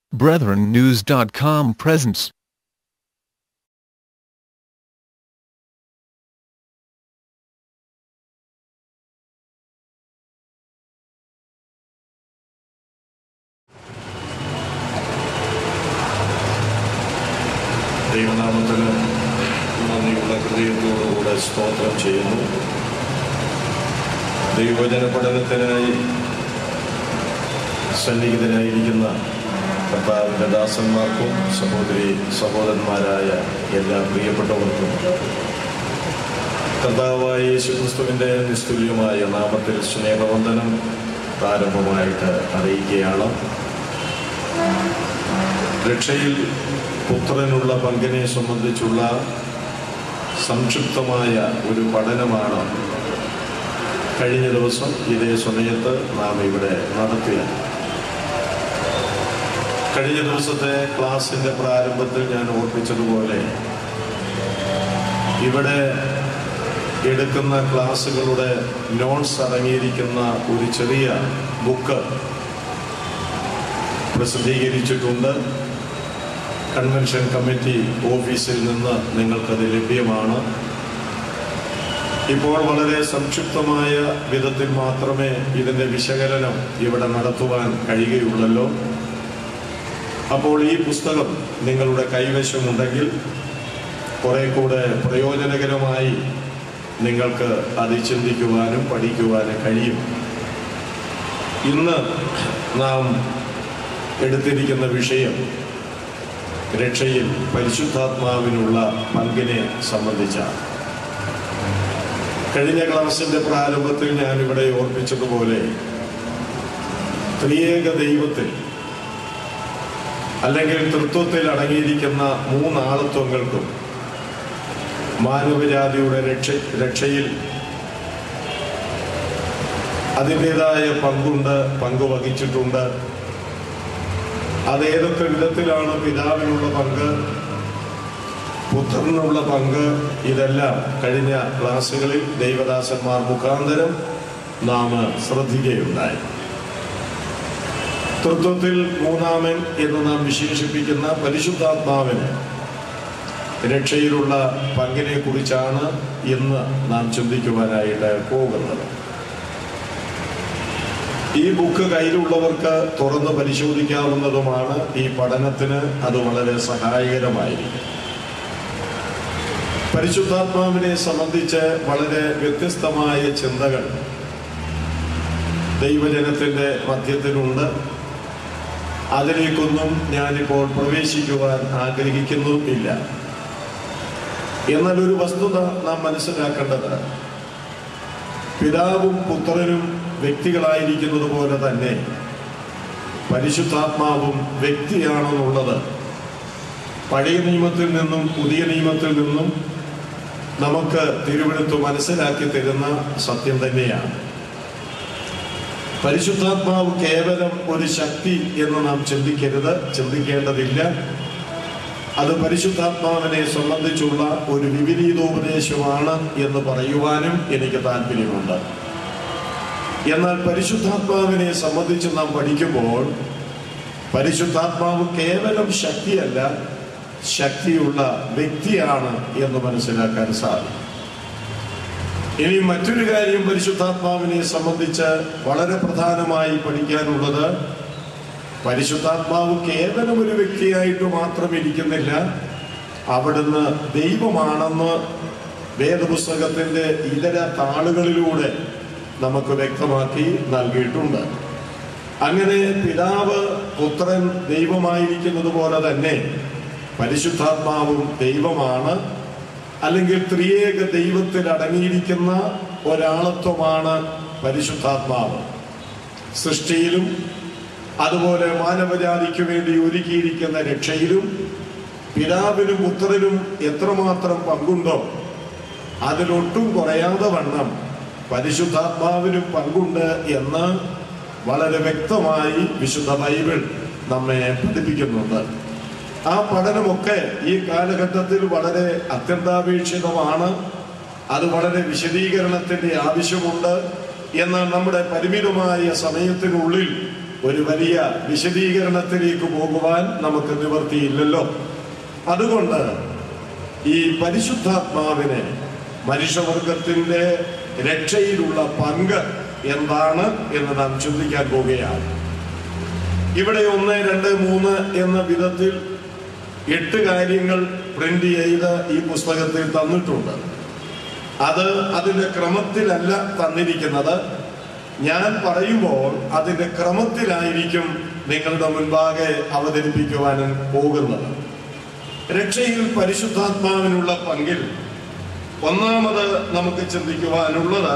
BrethrenNews.com presents ദൈവനാമത്തിന് നന്ദിയുള്ള ഹൃദയത്തോടുകൂടെ സ്തോത്രം ചെയ്യുന്നു ദൈവവചന പഠനത്തിനായി സന്നിഹിതരായിരിക്കുന്ന കർത്താവിൻ്റെ ദാസന്മാർക്കും സഹോദരി സഹോദരന്മാരായ എല്ലാ പ്രിയപ്പെട്ടവർക്കും കർത്താവായ യേശുക്രിസ്തുവിൻ്റെ നിസ്തുല്യമായ നാമത്തിൽ സ്നേഹവന്ദനം പ്രാരംഭമായിട്ട് അറിയിക്കുകയാണ് രക്ഷയിൽ പുത്രനുള്ള പങ്കിനെ സംബന്ധിച്ചുള്ള സംക്ഷിപ്തമായ ഒരു പഠനമാണ് കഴിഞ്ഞ ദിവസം ഇതേ സമയത്ത് നാം ഇവിടെ നടത്തിയത് കഴിഞ്ഞ ദിവസത്തെ ക്ലാസിൻ്റെ പ്രാരംഭത്തിൽ ഞാൻ ഓർപ്പിച്ചതുപോലെ ഇവിടെ എടുക്കുന്ന ക്ലാസ്സുകളുടെ നോട്ട്സ് അടങ്ങിയിരിക്കുന്ന ഒരു ചെറിയ ബുക്ക് പ്രസിദ്ധീകരിച്ചിട്ടുണ്ട് കൺവെൻഷൻ കമ്മിറ്റി ഓഫീസിൽ നിന്ന് നിങ്ങൾക്കത് ലഭ്യമാണ് ഇപ്പോൾ വളരെ സംക്ഷിപ്തമായ വിധത്തിൽ മാത്രമേ ഇതിൻ്റെ വിശകലനം ഇവിടെ നടത്തുവാൻ കഴിയുകയുള്ളല്ലോ അപ്പോൾ ഈ പുസ്തകം നിങ്ങളുടെ കൈവശമുണ്ടെങ്കിൽ കുറെ കൂടെ പ്രയോജനകരമായി നിങ്ങൾക്ക് അത് ചിന്തിക്കുവാനും പഠിക്കുവാനും കഴിയും ഇന്ന് നാം എടുത്തിരിക്കുന്ന വിഷയം രക്ഷയിൽ പരിശുദ്ധാത്മാവിനുള്ള പങ്കിനെ സംബന്ധിച്ചാണ് കഴിഞ്ഞ ക്ലാസിന്റെ പ്രാരംഭത്തിൽ ഞാനിവിടെ ഓർപ്പിച്ചതുപോലെ ത്രിയേക ദൈവത്തിൽ അല്ലെങ്കിൽ തൃത്വത്തിൽ അടങ്ങിയിരിക്കുന്ന മൂന്നാളത്വങ്ങൾക്കും മാനവജാതിയുടെ രക്ഷ രക്ഷയിൽ അതിൻ്റെതായ പങ്കുണ്ട് പങ്ക് വഹിച്ചിട്ടുണ്ട് അത് ഏതൊക്കെ വിധത്തിലാണ് പിതാവിനുള്ള പങ്ക് പുത്രനുള്ള പങ്ക് ഇതെല്ലാം കഴിഞ്ഞ ക്ലാസ്സുകളിൽ ദൈവദാസന്മാർ മുഖാന്തരം നാം ശ്രദ്ധിക്കുകയുണ്ടായി തൃത്വത്തിൽ മൂന്നാമൻ എന്ന് നാം വിശേഷിപ്പിക്കുന്ന പരിശുദ്ധാത്മാവിന് രക്ഷയിലുള്ള പങ്കിനെ കുറിച്ചാണ് ഇന്ന് നാം ചിന്തിക്കുവാനായിട്ട് പോകുന്നത് ഈ ബുക്ക് കയ്യിലുള്ളവർക്ക് തുറന്ന് പരിശോധിക്കാവുന്നതുമാണ് ഈ പഠനത്തിന് അത് വളരെ സഹായകരമായിരിക്കും പരിശുദ്ധാത്മാവിനെ സംബന്ധിച്ച് വളരെ വ്യത്യസ്തമായ ചിന്തകൾ ദൈവജനത്തിൻ്റെ മധ്യത്തിലുണ്ട് അതിലേക്കൊന്നും ഞാനിപ്പോൾ പ്രവേശിക്കുവാൻ ആഗ്രഹിക്കുന്നുമില്ല എന്നാൽ ഒരു വസ്തുത നാം മനസ്സിലാക്കേണ്ടത് പിതാവും പുത്രനും വ്യക്തികളായിരിക്കുന്നത് പോലെ തന്നെ പരിശുദ്ധാത്മാവും വ്യക്തിയാണെന്നുള്ളത് പഴയ നിയമത്തിൽ നിന്നും പുതിയ നിയമത്തിൽ നിന്നും നമുക്ക് തിരുവെടുത്ത് മനസ്സിലാക്കി തരുന്ന സത്യം തന്നെയാണ് പരിശുദ്ധാത്മാവ് കേവലം ഒരു ശക്തി എന്ന് നാം ചിന്തിക്കരുത് ചിന്തിക്കേണ്ടതില്ല അത് പരിശുദ്ധാത്മാവിനെ സംബന്ധിച്ചുള്ള ഒരു വിപരീതോപദേശമാണ് എന്ന് പറയുവാനും എനിക്ക് താല്പര്യമുണ്ട് എന്നാൽ പരിശുദ്ധാത്മാവിനെ സംബന്ധിച്ച് നാം പഠിക്കുമ്പോൾ പരിശുദ്ധാത്മാവ് കേവലം ശക്തിയല്ല ശക്തിയുള്ള വ്യക്തിയാണ് എന്ന് മനസ്സിലാക്കാൻ സാധിക്കും ഇനി മറ്റൊരു കാര്യം പരിശുദ്ധാത്മാവിനെ സംബന്ധിച്ച് വളരെ പ്രധാനമായി പഠിക്കാനുള്ളത് പരിശുദ്ധാത്മാവ് കേവലം ഒരു വ്യക്തിയായിട്ട് മാത്രം ഇരിക്കുന്നില്ല അവിടുന്ന് ദൈവമാണെന്ന് വേദപുസ്തകത്തിന്റെ ഇതര താളുകളിലൂടെ നമുക്ക് വ്യക്തമാക്കി നൽകിയിട്ടുണ്ട് അങ്ങനെ പിതാവ് പുത്രൻ ദൈവമായിരിക്കുന്നത് പോലെ തന്നെ പരിശുദ്ധാത്മാവും ദൈവമാണ് അല്ലെങ്കിൽ ത്രിയേക ദൈവത്തിൽ അടങ്ങിയിരിക്കുന്ന ഒരാളത്വമാണ് പരിശുദ്ധാത്മാവ് സൃഷ്ടിയിലും അതുപോലെ മാനവജാതിക്ക് വേണ്ടി ഒരുക്കിയിരിക്കുന്ന രക്ഷയിലും പിതാവിനും പുത്രനും എത്രമാത്രം പങ്കുണ്ടോ അതിലൊട്ടും കുറയാതെ വണ്ണം പരിശുദ്ധാത്മാവിനും പങ്കുണ്ട് എന്ന് വളരെ വ്യക്തമായി വിശുദ്ധ ബൈബിൾ നമ്മെ പഠിപ്പിക്കുന്നുണ്ട് ആ പഠനമൊക്കെ ഈ കാലഘട്ടത്തിൽ വളരെ അത്യന്താപേക്ഷിതമാണ് അത് വളരെ വിശദീകരണത്തിന്റെ ആവശ്യമുണ്ട് എന്നാൽ നമ്മുടെ പരിമിതമായ സമയത്തിനുള്ളിൽ ഒരു വലിയ വിശദീകരണത്തിലേക്ക് പോകുവാൻ നമുക്ക് നിവർത്തിയില്ലല്ലോ അതുകൊണ്ട് ഈ പരിശുദ്ധാത്മാവിനെ മനുഷ്യവർഗത്തിന്റെ രക്ഷയിലുള്ള പങ്ക് എന്താണ് എന്ന് നാം ചിന്തിക്കാൻ പോവുകയാണ് ഇവിടെ ഒന്ന് രണ്ട് മൂന്ന് എന്ന വിധത്തിൽ എട്ട് കാര്യങ്ങൾ പ്രിന്റ് ചെയ്ത് ഈ പുസ്തകത്തിൽ തന്നിട്ടുണ്ട് അത് അതിന്റെ ക്രമത്തിലല്ല തന്നിരിക്കുന്നത് ഞാൻ പറയുമ്പോൾ അതിന്റെ ക്രമത്തിലായിരിക്കും നിങ്ങളുടെ മുൻപാകെ അവതരിപ്പിക്കുവാൻ പോകുന്നത് രക്ഷയിൽ പരിശുദ്ധാത്മാവിനുള്ള പങ്കിൽ ഒന്നാമത് നമുക്ക് ചിന്തിക്കുവാനുള്ളത്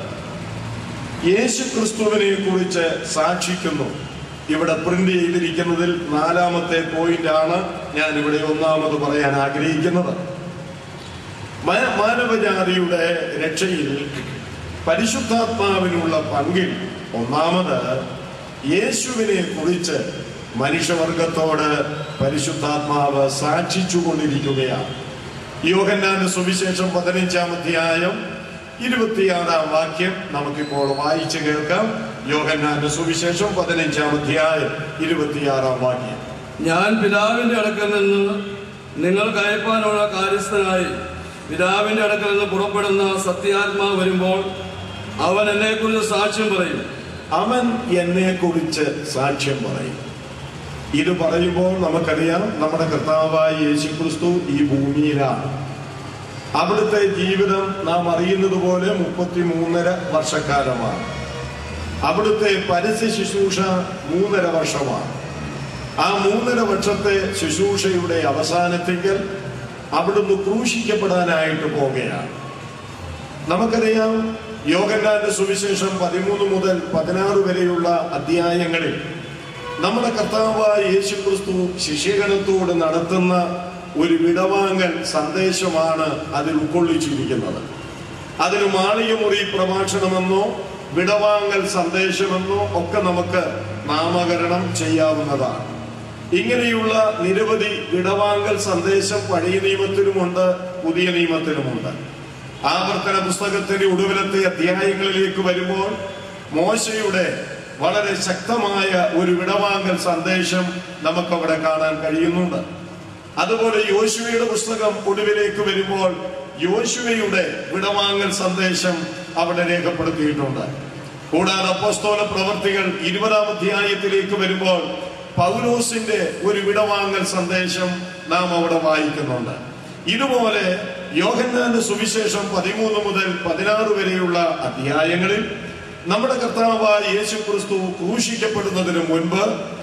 യേശു ക്രിസ്തുവിനെ കുറിച്ച് സാക്ഷിക്കുന്നു ഇവിടെ പ്രിന്റ് ചെയ്തിരിക്കുന്നതിൽ നാലാമത്തെ പോയിന്റ് ആണ് ഞാൻ ഇവിടെ ഒന്നാമത് പറയാൻ ആഗ്രഹിക്കുന്നത് മ- മാനവജാതിയുടെ രക്ഷയിൽ പരിശുദ്ധാത്മാവിനുള്ള പങ്കിൽ ഒന്നാമത് യേശുവിനെ കുറിച്ച് മനുഷ്യവർഗത്തോട് പരിശുദ്ധാത്മാവ് സാക്ഷിച്ചു കൊണ്ടിരിക്കുകയാണ് യോഹന്നാന്റെ സുവിശേഷം പതിനഞ്ചാം അധ്യായം ഇരുപത്തിയാറാം വാക്യം നമുക്കിപ്പോൾ വായിച്ചു കേൾക്കാം യോഹന്നാന്റെ സുവിശേഷം പതിനഞ്ചാം അധ്യായം ഇരുപത്തിയാറാം വാക്യം ഞാൻ പിതാവിന്റെ അടുക്കൽ നിന്ന് നിങ്ങൾക്ക് അയപ്പാനുള്ള കാര്യസ്ഥനായി പിതാവിന്റെ അടുക്കൽ നിന്ന് പുറപ്പെടുന്ന സത്യാത്മാവ് വരുമ്പോൾ അവൻ എന്നെക്കുറിച്ച് സാക്ഷ്യം പറയും അവൻ എന്നെ കുറിച്ച് സാക്ഷ്യം പറയും ഇത് പറയുമ്പോൾ നമുക്കറിയാം നമ്മുടെ കർത്താവായ യേശു ക്രിസ്തു ഈ ഭൂമിയിലാണ് അവിടുത്തെ ജീവിതം നാം അറിയുന്നത് പോലെ മുപ്പത്തി മൂന്നര വർഷക്കാലമാണ് അവിടുത്തെ പരസ്യ ശുശ്രൂഷ മൂന്നര വർഷമാണ് ആ മൂന്നര വർഷത്തെ ശുശ്രൂഷയുടെ അവസാനത്തേക്കൽ അവിടുന്ന് ക്രൂശിക്കപ്പെടാനായിട്ട് പോവുകയാണ് നമുക്കറിയാം യോഗന്നാന്റെ സുവിശേഷം പതിമൂന്ന് മുതൽ പതിനാറ് വരെയുള്ള അധ്യായങ്ങളിൽ നമ്മുടെ കർത്താവായ യേശു ക്രിസ്തു ശിഷ്യഗണത്തോട് നടത്തുന്ന ഒരു വിടവാങ്ങൽ സന്ദേശമാണ് അതിൽ ഉൾക്കൊള്ളിച്ചിരിക്കുന്നത് അതിന് മാളികമുറി പ്രഭാഷണമെന്നോ വിടവാങ്ങൽ സന്ദേശമെന്നോ ഒക്കെ നമുക്ക് നാമകരണം ചെയ്യാവുന്നതാണ് ഇങ്ങനെയുള്ള നിരവധി വിടവാങ്ങൽ സന്ദേശം പഴയ നിയമത്തിലുമുണ്ട് പുതിയ നിയമത്തിലുമുണ്ട് ആവർത്തന പുസ്തകത്തിന്റെ ഒടുവിലത്തെ അധ്യായങ്ങളിലേക്ക് വരുമ്പോൾ മോശയുടെ വളരെ ശക്തമായ ഒരു വിടവാങ്ങൽ സന്ദേശം നമുക്കവിടെ കാണാൻ കഴിയുന്നുണ്ട് അതുപോലെ യോശുവയുടെ പുസ്തകം ഒടുവിലേക്ക് വരുമ്പോൾ യോശുവയുടെ വിടവാങ്ങൽ സന്ദേശം അവിടെ രേഖപ്പെടുത്തിയിട്ടുണ്ട് കൂടാതെ അപ്പോസ്തോല പ്രവർത്തികൾ ഇരുപതാം അധ്യായത്തിലേക്ക് വരുമ്പോൾ പൗലോസിന്റെ ഒരു വിടവാങ്ങൽ സന്ദേശം നാം അവിടെ വായിക്കുന്നുണ്ട് ഇതുപോലെ യോഹന്നാന്റെ സുവിശേഷം പതിമൂന്ന് മുതൽ പതിനാറ് വരെയുള്ള അധ്യായങ്ങളിൽ നമ്മുടെ കർത്താവായ യേശു ക്രിസ്തു ക്രൂശിക്കപ്പെടുന്നതിന് മുൻപ്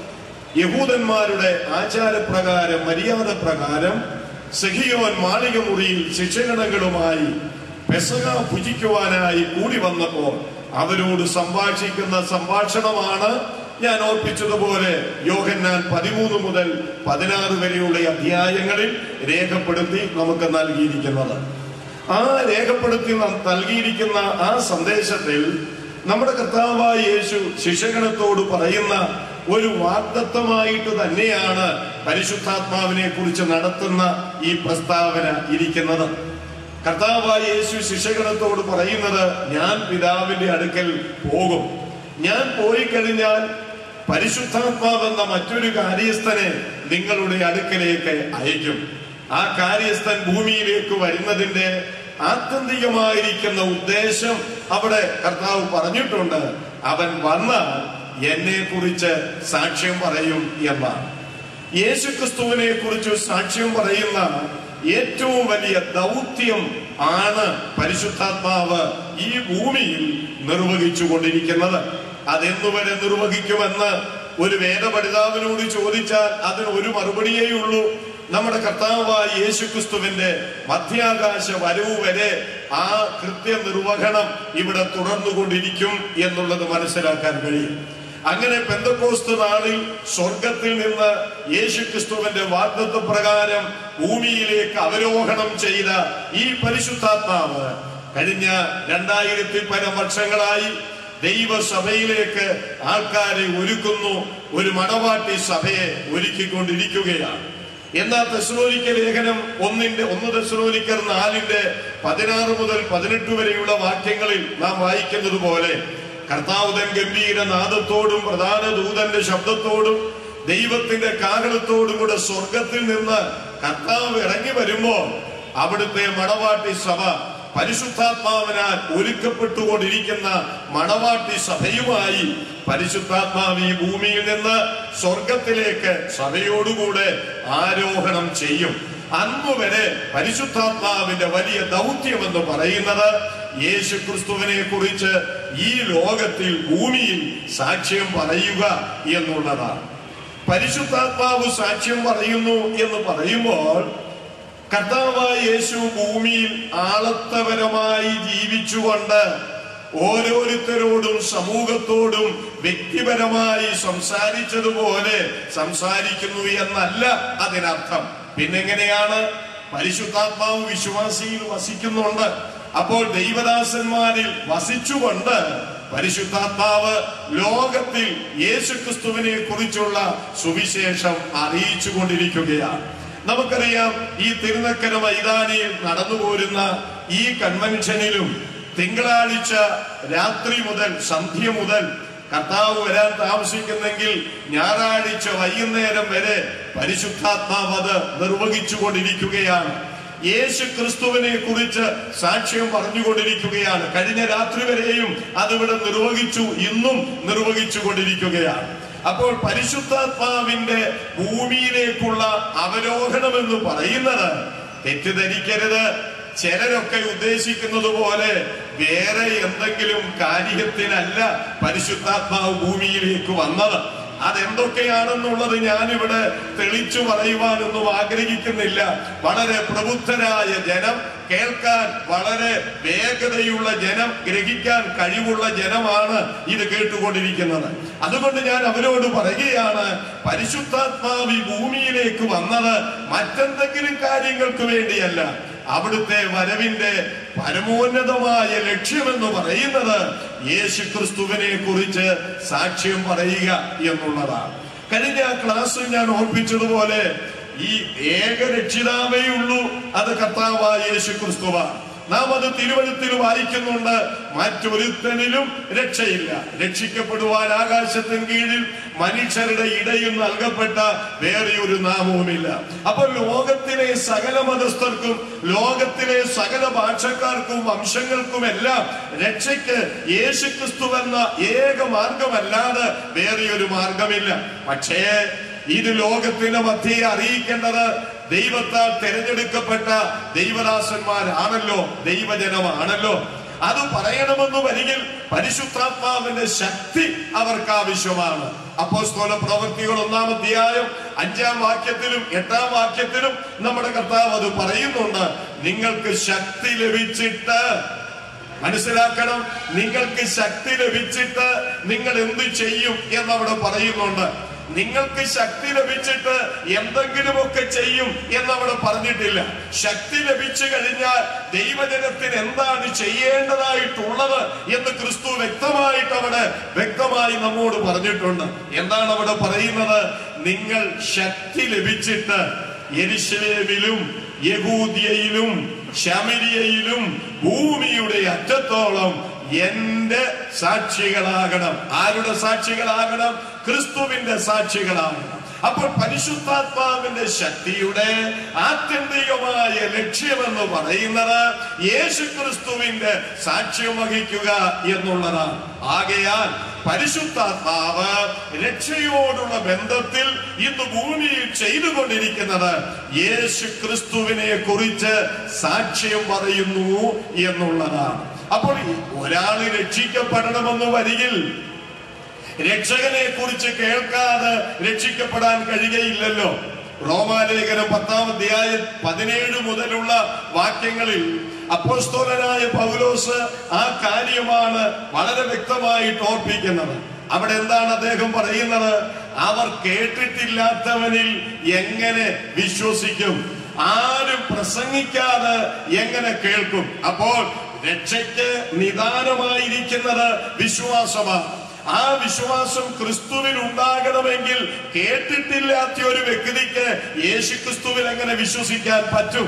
യഹൂദന്മാരുടെ ആചാരപ്രകാരം മര്യാദ പ്രകാരം സഹിയോൻ മാളിക മുറിയിൽ ശിക്ഷഗണങ്ങളുമായി പെസക ഭുജിക്കുവാനായി കൂടി വന്നപ്പോൾ അവരോട് സംഭാഷിക്കുന്ന സംഭാഷണമാണ് ഞാൻ ഓർപ്പിച്ചതുപോലെ യോഹന്നാൻ പതിമൂന്ന് മുതൽ പതിനാറ് വരെയുള്ള അധ്യായങ്ങളിൽ രേഖപ്പെടുത്തി നമുക്ക് നൽകിയിരിക്കുന്നത് ആ രേഖപ്പെടുത്തി ന- നൽകിയിരിക്കുന്ന ആ സന്ദേശത്തിൽ നമ്മുടെ കർത്താവായ യേശു ശിഷ്യഗണത്തോട് പറയുന്ന ഒരു വാഗ്ദത്വമായിട്ട് തന്നെയാണ് പരിശുദ്ധാത്മാവിനെ കുറിച്ച് നടത്തുന്ന ഈ പ്രസ്താവന ഇരിക്കുന്നത് കർത്താവായ യേശു ശിഷ്യഗണത്തോട് പറയുന്നത് ഞാൻ പിതാവിന്റെ അടുക്കൽ പോകും ഞാൻ പോയി കഴിഞ്ഞാൽ പരിശുദ്ധാത്മാവെന്ന മറ്റൊരു കാര്യസ്ഥനെ നിങ്ങളുടെ അടുക്കലേക്ക് അയക്കും ആ കാര്യസ്ഥൻ ഭൂമിയിലേക്ക് വരുന്നതിന്റെ ആത്യന്തികമായിരിക്കുന്ന ഉദ്ദേശം അവിടെ കർത്താവ് പറഞ്ഞിട്ടുണ്ട് അവൻ വന്നാൽ എന്നെ കുറിച്ച് സാക്ഷ്യം പറയും എന്നാണ് യേശു ക്രിസ്തുവിനെ കുറിച്ച് സാക്ഷ്യം പറയുന്ന ഏറ്റവും വലിയ ദൗത്യം ആണ് പരിശുദ്ധാത്മാവ് ഈ ഭൂമിയിൽ നിർവഹിച്ചു കൊണ്ടിരിക്കുന്നത് അതെന്നുവരെ നിർവഹിക്കുമെന്ന് ഒരു വേദപഠിതാവിനോട് ചോദിച്ചാൽ അതിന് ഒരു മറുപടിയേ ഉള്ളൂ നമ്മുടെ കർത്താവായ യേശു ക്രിസ്തുവിന്റെ മധ്യാകാശ വരവ് വരെ ആ കൃത്യ നിർവഹണം ഇവിടെ തുടർന്നുകൊണ്ടിരിക്കും എന്നുള്ളത് മനസ്സിലാക്കാൻ കഴിയും അങ്ങനെ പെന്തക്കോസ്ത് നാളിൽ സ്വർഗത്തിൽ നിന്ന് യേശു ക്രിസ്തുവിന്റെ വാഗ്ദത്വ പ്രകാരം ഭൂമിയിലേക്ക് അവരോഹണം ചെയ്ത ഈ പരിശുദ്ധാത്മാവ് കഴിഞ്ഞ രണ്ടായിരത്തി പരം വർഷങ്ങളായി ദൈവസഭയിലേക്ക് ആൾക്കാരെ ഒരുക്കുന്നു ഒരു മണവാട്ടി സഭയെ ഒരുക്കിക്കൊണ്ടിരിക്കുകയാണ് എന്നാൽ തെസ്ലോനിക്ക ലേഖനം ഒന്നിന്റെ ഒന്ന് തെസ്ലോനിക്കർ നാലിന്റെ പതിനാറ് മുതൽ പതിനെട്ട് വരെയുള്ള വാക്യങ്ങളിൽ നാം വായിക്കുന്നത് പോലെ കർത്താവുതൻ ഗംഭീര നാദത്തോടും പ്രധാന ദൂതന്റെ ശബ്ദത്തോടും ദൈവത്തിന്റെ കാഹളത്തോടും കൂടെ സ്വർഗത്തിൽ നിന്ന് കർത്താവ് ഇറങ്ങി വരുമ്പോ അവിടുത്തെ മണവാട്ടി സഭ പരിശുദ്ധാത്മാവിനാൽ ഒരുക്കപ്പെട്ടുകൊണ്ടിരിക്കുന്ന മണവാട്ടി സഭയുമായി പരിശുദ്ധാത്മാവ് ഈ ഭൂമിയിൽ നിന്ന് സ്വർഗത്തിലേക്ക് സഭയോടുകൂടെ ആരോഹണം ചെയ്യും അന്ന് വരെ പരിശുദ്ധാത്മാവിന്റെ വലിയ ദൗത്യമെന്ന് പറയുന്നത് യേശു ക്രിസ്തുവിനെ കുറിച്ച് ഈ ലോകത്തിൽ ഭൂമിയിൽ സാക്ഷ്യം പറയുക എന്നുള്ളതാണ് പരിശുദ്ധാത്മാവ് സാക്ഷ്യം പറയുന്നു എന്ന് പറയുമ്പോൾ കർത്താവായ യേശു ഭൂമിയിൽ ആളത്തപരമായി ജീവിച്ചുകൊണ്ട് ഓരോരുത്തരോടും സമൂഹത്തോടും വ്യക്തിപരമായി സംസാരിച്ചതുപോലെ സംസാരിക്കുന്നു എന്നല്ല അതിനർത്ഥം പിന്നെങ്ങനെയാണ് പരിശുദ്ധാത്മാവ് വിശ്വാസിയിൽ വസിക്കുന്നുണ്ട് അപ്പോൾ ദൈവദാസന്മാരിൽ വസിച്ചുകൊണ്ട് പരിശുദ്ധാത്മാവ് ലോകത്തിൽ യേശുക്രിസ്തുവിനെ കുറിച്ചുള്ള സുവിശേഷം അറിയിച്ചു കൊണ്ടിരിക്കുകയാണ് നമുക്കറിയാം ഈ തിരുനക്കര മൈതാനിയിൽ നടന്നു പോരുന്ന ഈ കൺവെൻഷനിലും തിങ്കളാഴ്ച രാത്രി മുതൽ സന്ധ്യ മുതൽ കർത്താവ് വരാൻ താമസിക്കുന്നെങ്കിൽ ഞായറാഴ്ച വൈകുന്നേരം വരെ പരിശുദ്ധാത്മാവ് അത് നിർവഹിച്ചു കൊണ്ടിരിക്കുകയാണ് യേശു ക്രിസ്തുവിനെ കുറിച്ച് സാക്ഷ്യം പറഞ്ഞുകൊണ്ടിരിക്കുകയാണ് കഴിഞ്ഞ രാത്രി വരെയും അതിവിടെ നിർവഹിച്ചു ഇന്നും നിർവഹിച്ചു കൊണ്ടിരിക്കുകയാണ് അപ്പോൾ പരിശുദ്ധാത്മാവിന്റെ ഭൂമിയിലേക്കുള്ള അവരോഹണം എന്ന് പറയുന്നത് തെറ്റിദ്ധരിക്കരുത് ചിലരൊക്കെ ഉദ്ദേശിക്കുന്നത് പോലെ വേറെ എന്തെങ്കിലും കാര്യത്തിനല്ല പരിശുദ്ധാത്മാവ് ഭൂമിയിലേക്ക് വന്നത് അതെന്തൊക്കെയാണെന്നുള്ളത് ഞാനിവിടെ തെളിച്ചു പറയുവാനൊന്നും ആഗ്രഹിക്കുന്നില്ല വളരെ പ്രബുദ്ധരായ ജനം കേൾക്കാൻ വളരെ വേഗതയുള്ള ജനം ഗ്രഹിക്കാൻ കഴിവുള്ള ജനമാണ് ഇത് കേട്ടുകൊണ്ടിരിക്കുന്നത് അതുകൊണ്ട് ഞാൻ അവരോട് പറയുകയാണ് പരിശുദ്ധാത്മാവ് ഈ ഭൂമിയിലേക്ക് വന്നത് മറ്റെന്തെങ്കിലും കാര്യങ്ങൾക്ക് വേണ്ടിയല്ല അവിടുത്തെ വരവിന്റെ പരമോന്നതമായ ലക്ഷ്യമെന്ന് പറയുന്നത് യേശു ക്രിസ്തുവിനെ കുറിച്ച് സാക്ഷ്യം പറയുക എന്നുള്ളതാണ് കഴിഞ്ഞ ക്ലാസ്സിൽ ഞാൻ ഓർപ്പിച്ചതുപോലെ ഈ ഏക രക്ഷിതാവേ ഉള്ളൂ അത് കർത്താവായ യേശു ക്രിസ്തുവാണ് നാം അത് തിരുവഴുത്തിൽ വായിക്കുന്നുണ്ട് മറ്റൊരുത്തനിലും രക്ഷയില്ല രക്ഷിക്കപ്പെടുവാൻ ആകാശത്തിന് കീഴിൽ മനുഷ്യരുടെ ഇടയിൽ നൽകപ്പെട്ട വേറെ ഒരു നാമവുമില്ല അപ്പോൾ ലോകത്തിലെ സകല മതസ്ഥർക്കും ലോകത്തിലെ സകല ഭാഷക്കാർക്കും വംശങ്ങൾക്കും എല്ലാം രക്ഷയ്ക്ക് യേശു ക്രിസ്തു എന്ന ഏക മാർഗമല്ലാതെ വേറെ ഒരു മാർഗമില്ല പക്ഷേ ഇത് ലോകത്തിന്റെ മധ്യയെ അറിയിക്കേണ്ടത് ദൈവത്താൽ തിരഞ്ഞെടുക്കപ്പെട്ട ദൈവദാസന്മാരാണല്ലോ ദൈവജനമാണല്ലോ അത് പറയണമെന്ന് വരികിൽ പരിശുദ്ധാത്മാവിന്റെ ശക്തി അവർക്ക് ആവശ്യമാണ് അപ്പോസ്തോല പ്രവൃത്തികൾ ഒന്നാം അധ്യായം അഞ്ചാം വാക്യത്തിലും എട്ടാം വാക്യത്തിലും നമ്മുടെ കർത്താവ് അത് പറയുന്നുണ്ട് നിങ്ങൾക്ക് ശക്തി ലഭിച്ചിട്ട് മനസ്സിലാക്കണം നിങ്ങൾക്ക് ശക്തി ലഭിച്ചിട്ട് നിങ്ങൾ എന്ത് ചെയ്യും എന്നവിടെ പറയുന്നുണ്ട് നിങ്ങൾക്ക് ശക്തി ലഭിച്ചിട്ട് എന്തെങ്കിലുമൊക്കെ ചെയ്യും എന്നവിടെ പറഞ്ഞിട്ടില്ല ശക്തി ലഭിച്ചു കഴിഞ്ഞാൽ ദൈവജനത്തിന് എന്താണ് ചെയ്യേണ്ടതായിട്ടുള്ളത് എന്ന് ക്രിസ്തു വ്യക്തമായിട്ട് അവിടെ വ്യക്തമായി നമ്മോട് പറഞ്ഞിട്ടുണ്ട് എന്താണ് അവിടെ പറയുന്നത് നിങ്ങൾ ശക്തി ലഭിച്ചിട്ട് യെരുശലേമിലും യഹൂദിയയിലും ശമരിയയിലും ഭൂമിയുടെ അറ്റത്തോളം എന്റെ സാക്ഷികളാകണം ആരുടെ സാക്ഷികളാകണം ക്രിസ്തുവിന്റെ സാക്ഷികളാകണം അപ്പോൾ പരിശുദ്ധാത്മാവിന്റെ ശക്തിയുടെ ആത്യന്തികമായ ലക്ഷ്യമെന്ന് പറയുന്നത് യേശു ക്രിസ്തുവിന്റെ സാക്ഷ്യം വഹിക്കുക എന്നുള്ളതാണ് ആകയാൽ പരിശുദ്ധാത്മാവ് രക്ഷയോടുള്ള ബന്ധത്തിൽ ഇന്ന് ഭൂമിയിൽ ചെയ്തുകൊണ്ടിരിക്കുന്നത് യേശു ക്രിസ്തുവിനെ കുറിച്ച് സാക്ഷ്യം പറയുന്നു എന്നുള്ളതാണ് അപ്പോൾ ഒരാൾ രക്ഷിക്കപ്പെടണമെന്ന് വരികിൽ രക്ഷകനെ കുറിച്ച് കേൾക്കാതെ രക്ഷിക്കപ്പെടാൻ കഴിയുകയില്ലല്ലോ റോമാലേഖനം പത്താം അധ്യായം പതിനേഴ് മുതലുള്ള വാക്യങ്ങളിൽ അപ്പോസ്തോലനായ പൗലോസ് ആ കാര്യമാണ് വളരെ വ്യക്തമായിട്ട് ഓർപ്പിക്കുന്നത് അവിടെ എന്താണ് അദ്ദേഹം പറയുന്നത് അവർ കേട്ടിട്ടില്ലാത്തവനിൽ എങ്ങനെ വിശ്വസിക്കും ആരും പ്രസംഗിക്കാതെ എങ്ങനെ കേൾക്കും അപ്പോൾ രക്ഷയ്ക്ക് നിദാനമായിരിക്കുന്നത് വിശ്വാസമാണ് ആ വിശ്വാസം ക്രിസ്തുവിൽ ഉണ്ടാകണമെങ്കിൽ കേട്ടിട്ടില്ലാത്ത ഒരു വ്യക്തിക്ക് യേശു ക്രിസ്തുവിൽ എങ്ങനെ വിശ്വസിക്കാൻ പറ്റും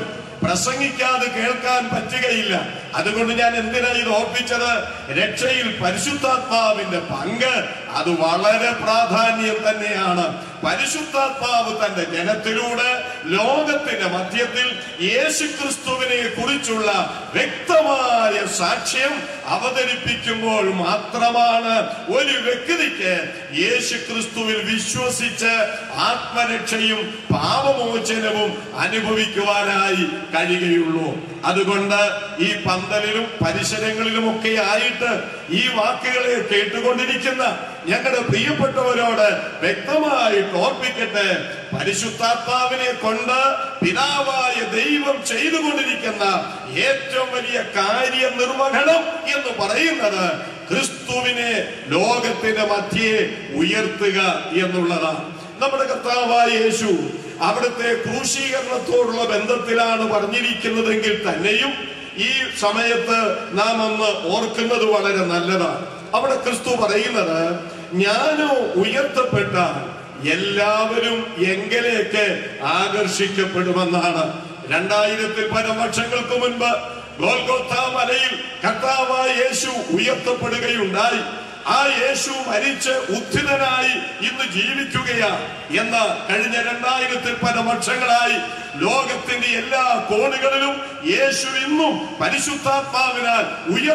പ്രസംഗിക്കാതെ കേൾക്കാൻ പറ്റുകയില്ല അതുകൊണ്ട് ഞാൻ എന്തിനാ ഇത് ഓർപ്പിച്ചത് രക്ഷയിൽ പരിശുദ്ധാത്മാവിന്റെ പങ്ക് അത് വളരെ പ്രാധാന്യം തന്നെയാണ് പരിശുദ്ധാത്മാവ് തന്റെ ജനത്തിലൂടെ ലോകത്തിന്റെ മധ്യത്തിൽ യേശുക്രിസ്തുവിനെ കുറിച്ചുള്ള വ്യക്തമായ സാക്ഷ്യം അവതരിപ്പിക്കുമ്പോൾ മാത്രമാണ് ഒരു വ്യക്തിക്ക് യേശുക്രിസ്തുവിൽ വിശ്വസിച്ച് ആത്മരക്ഷയും പാപമോചനവും അനുഭവിക്കുവാനായി കഴിയുകയുള്ളൂ അതുകൊണ്ട് ഈ പന്തലിലും പരിസരങ്ങളിലും ഒക്കെ ആയിട്ട് ഈ വാക്കുകളെ കേട്ടുകൊണ്ടിരിക്കുന്ന ഞങ്ങളുടെ പ്രിയപ്പെട്ടവരോട് വ്യക്തമായിട്ട് ഓർപ്പിക്കട്ടെ പരിശുദ്ധാത്മാവിനെ കൊണ്ട് പിതാവായ ദൈവം ചെയ്തുകൊണ്ടിരിക്കുന്ന ഏറ്റവും വലിയ കാര്യനിർവഹണം എന്ന് പറയുന്നത് ക്രിസ്തുവിനെ ലോകത്തിന്റെ മധ്യേ ഉയർത്തുക എന്നുള്ളതാണ് നമ്മുടെ കർത്താവായ യേശു അവിടുത്തെ ക്രൂശീകരണത്തോടുള്ള ബന്ധത്തിലാണ് പറഞ്ഞിരിക്കുന്നതെങ്കിൽ തന്നെയും ഈ സമയത്ത് നാം ഒന്ന് ഓർക്കുന്നത് വളരെ നല്ലതാണ് അവിടെ ക്രിസ്തു പറയുന്നത് ഞാനോ ഉയർത്തപ്പെട്ടാൽ എല്ലാവരും എങ്കിലേക്ക് ആകർഷിക്കപ്പെടുമെന്നാണ് രണ്ടായിരത്തിൽ പരം വർഷങ്ങൾക്ക് മുൻപ് ഗോൽഗോത്ത മലയിൽ കർത്താവായ യേശു ഉയർത്തപ്പെടുകയുണ്ടായി ആ യേശു മരിച്ച് ഉത്ഥിതനായി ഇന്ന് ജീവിക്കുകയാ എന്ന കഴിഞ്ഞ രണ്ടായിരത്തിൽ പല വർഷങ്ങളായി ലോകത്തിന്റെ എല്ലാ കോണുകളിലും യേശു ഇന്നും പരിശുദ്ധാത്മാവിനാൽ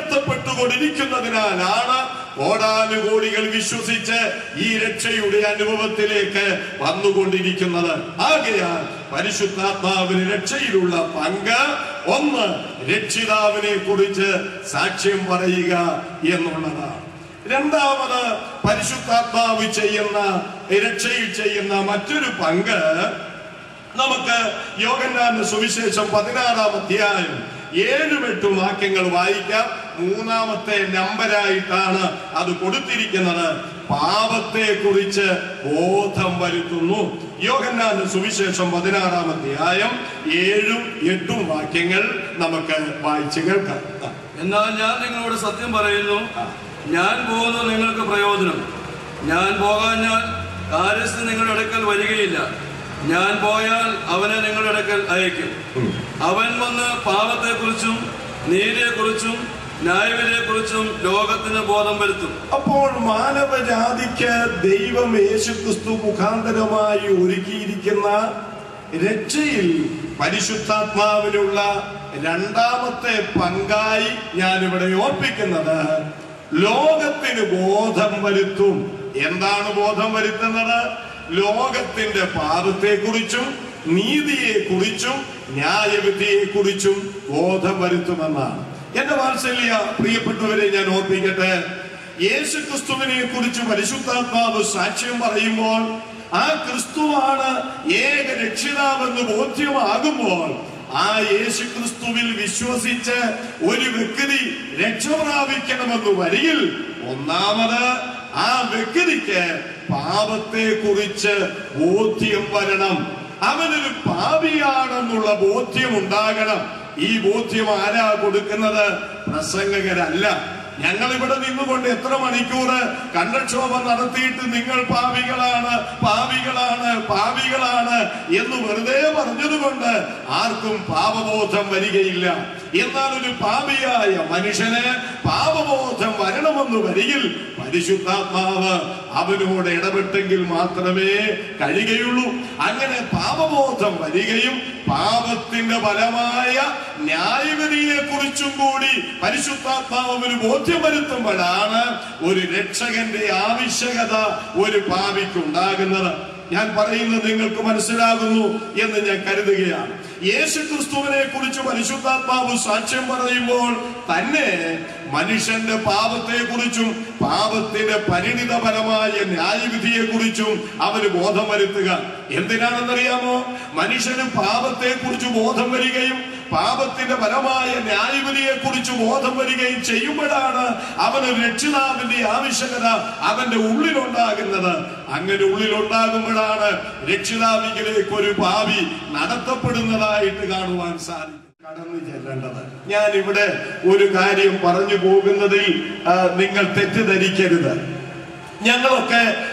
ഉയർത്തപ്പെട്ടുകൊണ്ടിരിക്കുന്നതിനാലാണ് കോടാനുകോടികൾ വിശ്വസിച്ച് ഈ രക്ഷയുടെ അനുഭവത്തിലേക്ക് വന്നുകൊണ്ടിരിക്കുന്നത് ആകയാൽ പരിശുദ്ധാത്മാവിന് രക്ഷയിലുള്ള പങ്ക് ഒന്ന് രക്ഷിതാവിനെ കുറിച്ച് സാക്ഷ്യം പറയുക എന്നുള്ളതാണ് രണ്ടാമത് പരിശുദ്ധാത്മാവ് ചെയ്യുന്ന രക്ഷയിൽ ചെയ്യുന്ന മറ്റൊരു പങ്ക് നമുക്ക് യോഗന്നാന്റെ സുവിശേഷം പതിനാറാം അധ്യായം ഏഴും എട്ടും വാക്യങ്ങൾ വായിക്കാം മൂന്നാമത്തെ നമ്പരായിട്ടാണ് അത് കൊടുത്തിരിക്കുന്നത് പാപത്തെ കുറിച്ച് ബോധം വരുത്തുന്നു യോഗന്നാന്റെ സുവിശേഷം പതിനാറാം അധ്യായം ഏഴും എട്ടും വാക്യങ്ങൾ നമുക്ക് വായിച്ചു കേൾക്കാം ആ. എന്നാൽ ഞാൻ നിങ്ങളോട് സത്യം പറയുന്നു ഞാൻ പോകുന്നത് നിങ്ങൾക്ക് പ്രയോജനം ഞാൻ പോകാഞ്ഞാൽ കാര്യസ്ഥൻ നിങ്ങളുടെ അടുക്കൽ വരികയില്ല ഞാൻ പോയാൽ അവനെ നിങ്ങളുടെ അടുക്കൽ അയക്കും അവൻ വന്ന് പാപത്തെക്കുറിച്ചും നീതിയെക്കുറിച്ചും ന്യായവിധിയെക്കുറിച്ചും ലോകത്തിന് ബോധം വരുത്തും അപ്പോൾ മാനവജാതിക്ക് ദൈവം യേശുക്രിസ്തു മുഖാന്തരമായി ഒരുക്കിയിരിക്കുന്ന രക്ഷയിൽ പരിശുദ്ധാത്മാവിലുള്ള രണ്ടാമത്തെ പങ്കായി ഞാൻ ഇവിടെ ഓർപ്പിക്കുന്നത് ലോകത്തിന് ബോധം വരുത്തും എന്താണ് ബോധം വരുത്തുന്നത് ലോകത്തിന്റെ പാപത്തെ കുറിച്ചും നീതിയെ കുറിച്ചും ന്യായവിധിയെ കുറിച്ചും ബോധം വരുത്തുമെന്നാണ് എന്റെ വാത്സല്യ പ്രിയപ്പെട്ടവരെ ഞാൻ ഓർപ്പിക്കട്ടെ യേശു ക്രിസ്തുവിനെ കുറിച്ച് പരിശുദ്ധാത്മാവ് സാക്ഷ്യം പറയുമ്പോൾ ആ ക്രിസ്തുവാണ് ഏക രക്ഷിതാവെന്ന് ബോധ്യമാകുമ്പോൾ ആ യേശു ക്രിസ്തുവിൽ വിശ്വസിച്ച് ഒരു വ്യക്തി രക്ഷ പ്രാപിക്കണമെന്ന് വരികിൽ ഒന്നാമത് ആ വ്യക്തിക്ക് പാപത്തെ കുറിച്ച് ബോധ്യം വരണം അവനൊരു പാപിയാണെന്നുള്ള ബോധ്യം ഉണ്ടാകണം ഈ ബോധ്യം ആരാ കൊടുക്കുന്നത് പ്രസംഗകരല്ല ഞങ്ങൾ ഇവിടെ നിന്നുകൊണ്ട് എത്ര മണിക്കൂർ കണ്ടക്ഷോഭം നടത്തിയിട്ട് നിങ്ങൾ പാവികളാണ് പാവികളാണ് പാവികളാണ് എന്ന് വെറുതെ പറഞ്ഞതുകൊണ്ട് ആർക്കും പാപബോധം വരികയില്ല എന്നാൽ ഒരു പാപിയായ മനുഷ്യന് പാപബോധം വരണമെന്ന് വരികിൽ പരിശുദ്ധാത്മാവ് അവനോട് ഇടപെട്ടെങ്കിൽ മാത്രമേ കഴിയുകയുള്ളൂ അങ്ങനെ പാപബോധം വരികയും പാപത്തിന്റെ ഫലമായ ന്യായവിധിയെ കുറിച്ചും കൂടി പരിശുദ്ധാത്മാവ് ഒരു ബോധ്യം വരുത്തുമ്പോഴാണ് ഒരു രക്ഷകന്റെ ആവശ്യകത ഒരു പാപിക്കുണ്ടാകുന്നത് ഞാൻ പറയുന്നത് നിങ്ങൾക്ക് മനസ്സിലാകുന്നു എന്ന് ഞാൻ കരുതുകയാണ് യേശു ക്രിസ്തുവിനെ കുറിച്ച് പരിശുദ്ധാത്മാവ് സാക്ഷ്യം പറയുമ്പോൾ തന്നെ മനുഷ്യന്റെ പാപത്തെ കുറിച്ചും പാപത്തിന്റെ പരിണിതപരമായ ന്യായവിധിയെ കുറിച്ചും അവന് ബോധം വരുത്തുക എന്തിനാണെന്നറിയാമോ മനുഷ്യന് പാപത്തെ കുറിച്ച് ബോധം വരികയും പാപത്തിന്റെ ഫലമായ ന്യായവിധിയെ കുറിച്ച് ബോധം വരികയും ചെയ്യുമ്പോഴാണ് അവന് രക്ഷിതാവിന്റെ ആവശ്യകത അവന്റെ ഉള്ളിലുണ്ടാകുന്നത് അങ്ങനെ ഉള്ളിലുണ്ടാകുമ്പോഴാണ് രക്ഷിതാവിലേക്ക് ഒരു ഭാവി നടത്തപ്പെടുന്നതായിട്ട് കാണുവാൻ സാധിക്കും കടന്നു ചെല്ലേണ്ടത് ഞാൻ ഇവിടെ ഒരു കാര്യം പറഞ്ഞു പോകുന്നതിൽ ആ, നിങ്ങൾ തെറ്റിദ്ധരിക്കരുത് ഞങ്ങളൊക്കെ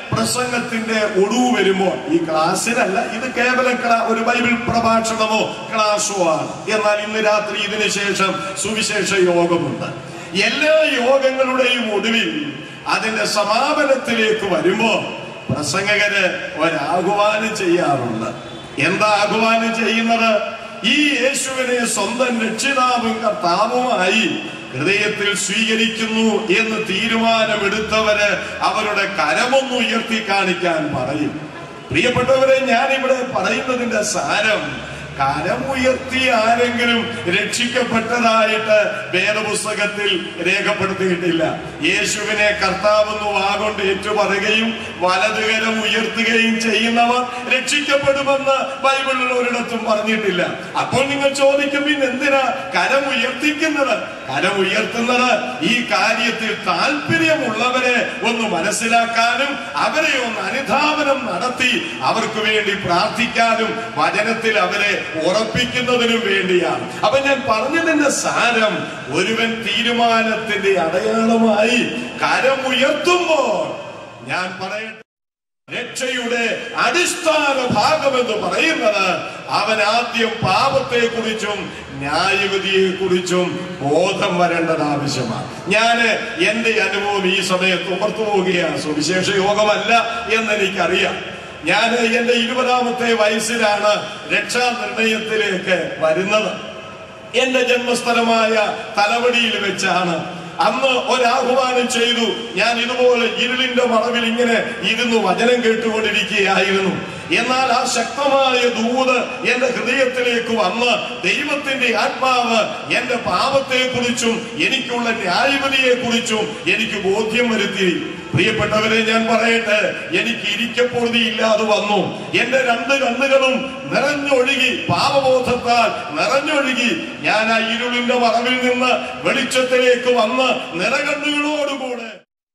പ്രസംഗത്തിന്റെ ഒടുവ് വരുമ്പോൾ ഈ ക്ലാസ്സിലല്ല ഇത് കേവല ക്ലാ- ഒരു ബൈബിൾ പ്രഭാഷണമോ ക്ലാസ്സോ ആണ് എന്നാൽ ഇന്ന് രാത്രി ഇതിന് ശേഷം സുവിശേഷ യോഗമുണ്ട് എല്ലാ യോഗങ്ങളുടെയും ഒടുവിൽ അതിന്റെ സമാപനത്തിലേക്ക് വരുമ്പോ പ്രസംഗകര് ഒരാഹ്വാനം ചെയ്യാറുണ്ട് എന്താ ആഹ്വാനം ചെയ്യുന്നത് ഈ യേശുവിനെ സ്വന്തം രക്ഷിതാവും കർത്താവുമായി ഹൃദയത്തിൽ സ്വീകരിക്കുന്നു എന്ന് തീരുമാനമെടുത്തവര് അവരുടെ കരമൊന്ന് ഉയർത്തി കാണിക്കാൻ പറയും പ്രിയപ്പെട്ടവരെ ഞാൻ ഇവിടെ പറയുന്നതിന്റെ സാരം കരമുയർത്തി ആരെങ്കിലും രക്ഷിക്കപ്പെട്ടതായിട്ട് വേദപുസ്തകത്തിൽ രേഖപ്പെടുത്തിയിട്ടില്ല യേശുവിനെ കർത്താവെന്ന് വാഗൊണ്ട് ഏറ്റുപറയുകയും വലതുകരം ഉയർത്തുകയും ചെയ്യുന്നവർ രക്ഷിക്കപ്പെടുമെന്ന് ബൈബിളിൽ ഒരിടത്തും പറഞ്ഞിട്ടില്ല അപ്പോൾ നിങ്ങൾ ചോദിക്കും പിന്നെ എന്തിനാ കരം ഉയർത്തിക്കുന്നത് കരം ഉയർത്തുന്നത് ഈ കാര്യത്തിൽ താല്പര്യമുള്ളവരെ ഒന്ന് മനസ്സിലാക്കാനും അവരെ ഒന്ന് അനുധാവനം നടത്തി അവർക്ക് വേണ്ടി പ്രാർത്ഥിക്കാനും വചനത്തിൽ അവരെ ഉറപ്പിക്കുന്നതിനും വേണ്ടിയാണ് അപ്പൊ ഞാൻ പറഞ്ഞതിന്റെ സാരം ഒരുവൻ തീരുമാനത്തിന്റെ അടയാളമായി കരമുയർത്തുമ്പോൾ ഞാൻ പറയട്ടെ രക്ഷയുടെ അടിസ്ഥാന ഭാഗമെന്ന് പറയുന്നത് അവൻ ആദ്യം പാപത്തെ കുറിച്ചും ന്യായവിധിയെ കുറിച്ചും ബോധം വരേണ്ടത് ആവശ്യമാണ് ഞാൻ എന്റെ അനുഭവം ഈ സമയത്ത് ഉമർത്തു പോവുകയാണ് സുവിശേഷ യോഗമല്ല എന്ന് എനിക്കറിയാം ഞാൻ എന്റെ ഇരുപതാമത്തെ വയസ്സിലാണ് രക്ഷാനിർണയത്തിലേക്ക് വരുന്നത് എന്റെ ജന്മസ്ഥലമായ തലവടിയിൽ വെച്ചാണ് അന്ന് ഒരാഹ്വാനം ചെയ്തു ഞാൻ ഇതുപോലെ ഇരുളിന്റെ മറവിൽ ഇങ്ങനെ ഇരുന്ന് വചനം കേട്ടുകൊണ്ടിരിക്കുകയായിരുന്നു എന്നാൽ ആ ശക്തമായ ദൂത് എന്റെ ഹൃദയത്തിലേക്ക് വന്ന് ദൈവത്തിന്റെ ആത്മാവ് എന്റെ പാപത്തെ കുറിച്ചും എനിക്കുള്ള ന്യായവിധിയെ കുറിച്ചും എനിക്ക് ബോധ്യം വരുത്തി പ്രിയപ്പെട്ടവരെ ഞാൻ പറയട്ടെ എനിക്ക് ഇരിക്കപ്പൊഴുതി ഇല്ലാതെ വന്നു എന്റെ രണ്ട് കണ്ണുകളും നിറഞ്ഞൊഴുകി പാപബോധത്താൽ നിറഞ്ഞൊഴുകി ഞാൻ ആ ഇരുളിന്റെ മറവിൽ നിന്ന് വെളിച്ചത്തിലേക്ക് വന്ന് നിറകണ്ണുകളോടുകൂടെ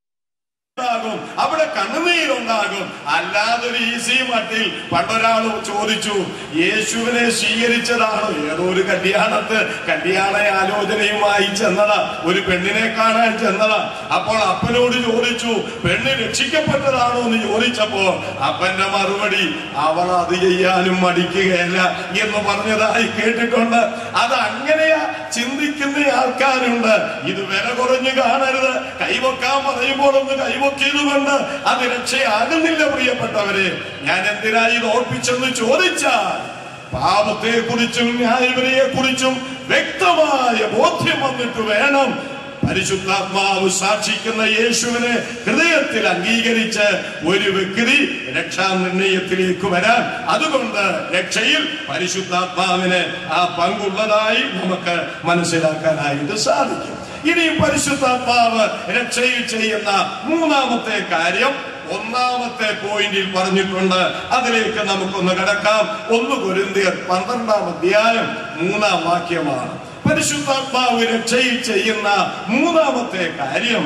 ഉണ്ടാകും അവിടെ കണ്ണുനീരുണ്ടാകും അല്ലാതെ ഒരു ഈസി മട്ടിൽ പണ്ടൊരാൾ ചോദിച്ചു യേശുവിനെ സ്വീകരിച്ചതാണോ ഏതോ ഒരു കല്യാണത്ത് കല്യാണ ആലോചനയുമായി ചെന്നതാ ഒരു പെണ്ണിനെ കാണാൻ ചെന്നതാ അപ്പോൾ അപ്പനോട് ചോദിച്ചു പെണ്ണ് രക്ഷിക്കപ്പെട്ടതാണോ എന്ന് ചോദിച്ചപ്പോ അപ്പന്റെ മറുപടി അവൾ അത് ചെയ്യാനും മടിക്കുകയല്ല എന്ന് പറഞ്ഞതായി കേട്ടിട്ടുണ്ട് അത് അങ്ങനെയാ ചിന്തിക്കുന്ന ആൾക്കാരുണ്ട് ഇത് വില കുറഞ്ഞു കാണരുത് കൈവക്കാൻ പറയുമ്പോൾ ഒന്ന് കൈവക്കിയത് കൊണ്ട് അത് രക്ഷയാകുന്നില്ല പ്രിയപ്പെട്ടവരെ ഞാൻ എന്തിനാ ഇത് ഓർപ്പിച്ചെന്ന് ചോദിച്ചാൽ പാപത്തെ കുറിച്ചും ന്യായവിധിയെ കുറിച്ചും വ്യക്തമായ ബോധ്യം വന്നിട്ട് വേണം പരിശുദ്ധാത്മാവ് സാക്ഷിക്കുന്ന യേശുവിനെ ഹൃദയത്തിൽ അംഗീകരിച്ച് ഒരു വ്യക്തി രക്ഷാനിർണയത്തിലേക്ക് വരാൻ അതുകൊണ്ട് രക്ഷയിൽ പരിശുദ്ധാത്മാവിന് ആ പങ്കുള്ളതായി നമുക്ക് മനസ്സിലാക്കാനായിട്ട് സാധിക്കും ഇനിയും പരിശുദ്ധാത്മാവ് രക്ഷയിൽ ചെയ്യുന്ന മൂന്നാമത്തെ കാര്യം ഒന്നാമത്തെ പോയിന്റിൽ പറഞ്ഞിട്ടുണ്ട് അതിലേക്ക് നമുക്കൊന്ന് കിടക്കാം ഒന്ന് കൊരിന്തിയർ പന്ത്രണ്ടാം അധ്യായം മൂന്നാം വാക്യമാണ് പരിശുദ്ധാത്മാവ് രക്ഷയിൽ ചെയ്യുന്ന മൂന്നാമത്തെ കാര്യം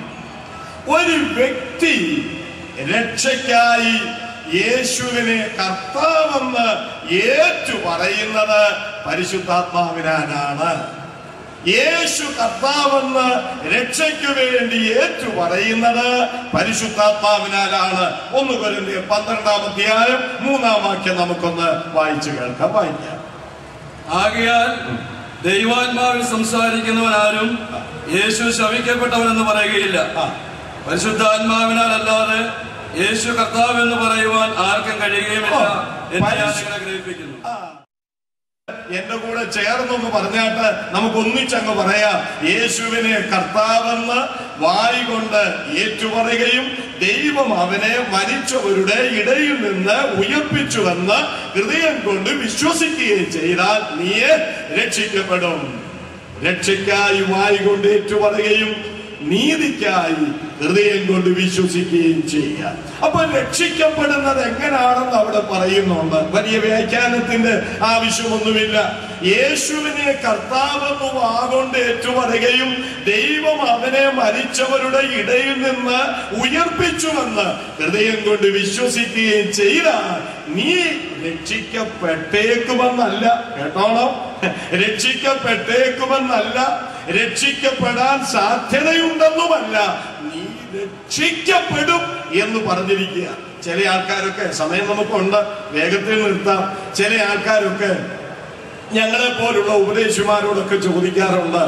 ഒരു വ്യക്തി രക്ഷയ്ക്കായി യേശുവിനെ കർത്താവെന്ന് ഏറ്റു പറയുന്നത് പരിശുദ്ധാത്മാവിനാലാണ് യേശു കർത്താവെന്ന് രക്ഷയ്ക്ക് വേണ്ടി ഏറ്റു പറയുന്നത് പരിശുദ്ധാത്മാവിനാലാണ് ഒന്ന് കൊരിന്തിയ പന്ത്രണ്ടാം അധ്യായം മൂന്നാം വാക്യം നമുക്കൊന്ന് വായിച്ചു കേൾക്കാം വായിക്കാം ആകയാൽ ദൈവാത്മാവിൽ സംസാരിക്കുന്നവൻ ആരും യേശു ശവിക്കപ്പെട്ടവനെന്ന് പറയുകയില്ല ആ. പരിശുദ്ധാത്മാവിനാൽ അല്ലാതെ യേശു കർത്താവ് എന്ന് പറയുവാൻ ആർക്കും കഴിയുകയുമില്ല ഓ, എന്ന് ഞാൻ പരിശു- നിങ്ങളെ ഗ്രഹിപ്പിക്കുന്നു ആ. എന്റെ കൂടെ ചേർന്നൊന്ന് പറഞ്ഞാട്ട് നമുക്ക് ഒന്നിച്ചങ്ങ് പറയാം യേശുവിനെ കർത്താവെന്ന് വായി കൊണ്ട് ഏറ്റുപറയുകയും ദൈവം അവനെ മരിച്ചവരുടെ ഇടയിൽ നിന്ന് ഉയർപ്പിച്ചുവെന്ന് ഹൃദയം കൊണ്ട് വിശ്വസിക്കുകയും ചെയ്താൽ നീയെ രക്ഷിക്കപ്പെടും രക്ഷയ്ക്കായി വായി കൊണ്ട് ഏറ്റുപറയുകയും നീതിക്കായി ഹൃദയം കൊണ്ട് വിശ്വസിക്കുകയും ചെയ്യുക അപ്പൊ രക്ഷിക്കപ്പെടുന്നത് എങ്ങനെയാണെന്ന് അവിടെ പറയുന്നുണ്ട് വലിയ വ്യാഖ്യാനത്തിന്റെ ആവശ്യമൊന്നുമില്ല യേശുവിനെ കർത്താവെന്ന് വാഗൊണ്ട് ഏറ്റുപറയുകയും ദൈവം അവനെ മരിച്ചവരുടെ ഇടയിൽ നിന്ന് ഉയർപ്പിച്ചുവെന്ന് ഹൃദയം കൊണ്ട് വിശ്വസിക്കുകയും ചെയ്താൽ നീ രക്ഷിക്കപ്പെട്ടേക്കുമെന്നല്ല കേട്ടോണം രക്ഷിക്കപ്പെട്ടേക്കുമെന്നല്ല രക്ഷിക്കപ്പെടാൻ സാധ്യതയുണ്ടെന്നുമല്ല നീ രക്ഷിക്കപ്പെടും എന്ന് പറഞ്ഞിരിക്കുക ചില ആൾക്കാരൊക്കെ സമയം നമുക്കുണ്ട് വേഗത്തിൽ നിർത്താം ചില ആൾക്കാരൊക്കെ ഞങ്ങളെ പോലുള്ള ഉപദേശിമാരോടൊക്കെ ചോദിക്കാറുണ്ട്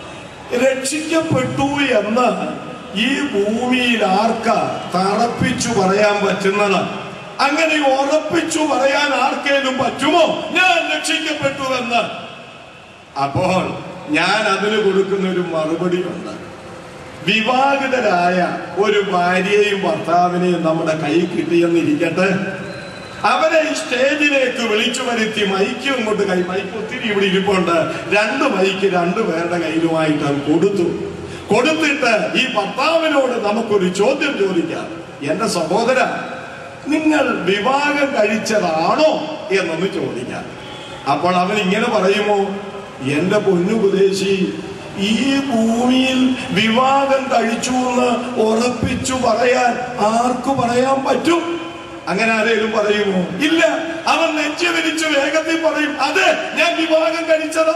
രക്ഷിക്കപ്പെട്ടു എന്ന് ഈ ഭൂമിയിൽ ആർക്ക തറപ്പിച്ചു പറയാൻ പറ്റുന്നത് അങ്ങനെ ഉറപ്പിച്ചു പറയാൻ ആർക്കേലും പറ്റുമോ ഞാൻ രക്ഷിക്കപ്പെട്ടു എന്ന് അപ്പോൾ ഞാൻ അതിന് കൊടുക്കുന്ന ഒരു മറുപടി ഉണ്ട് വിവാഹിതരായ ഒരു ഭാര്യയെയും ഭർത്താവിനെയും നമ്മുടെ കൈ കിട്ടിയെന്നിരിക്കട്ടെ അവരെ ഈ സ്റ്റേജിലേക്ക് വിളിച്ചു വരുത്തി മൈക്ക് ഇങ്ങോട്ട് കൈ മൈക്ക് ഒത്തിരി ഇവിടെ ഇരിപ്പുണ്ട് രണ്ട് മൈക്ക് രണ്ടു പേരുടെ കയ്യിലുമായിട്ട് അവൻ കൊടുത്തു കൊടുത്തിട്ട് ഈ ഭർത്താവിനോട് നമുക്കൊരു ചോദ്യം ചോദിക്കാം എന്റെ സഹോദര നിങ്ങൾ വിവാഹം കഴിച്ചതാണോ എന്നൊന്ന് ചോദിക്കാം അപ്പോൾ അവൻ ഇങ്ങനെ പറയുമോ എന്റെ പൊന്നുപദേശി ഈ ഭൂമിയിൽ വിവാഹം കഴിച്ചു എന്ന് ഉറപ്പിച്ചു പറയാൻ ആർക്കു പറയാൻ പറ്റും അങ്ങനെ ആരെങ്കിലും പറയുമോ ഇല്ല അവൻ നെഞ്ചു വിരിച്ച് വേഗത്തിൽ പറയും അതെ ഞാൻ വിവാഹം കഴിച്ചത്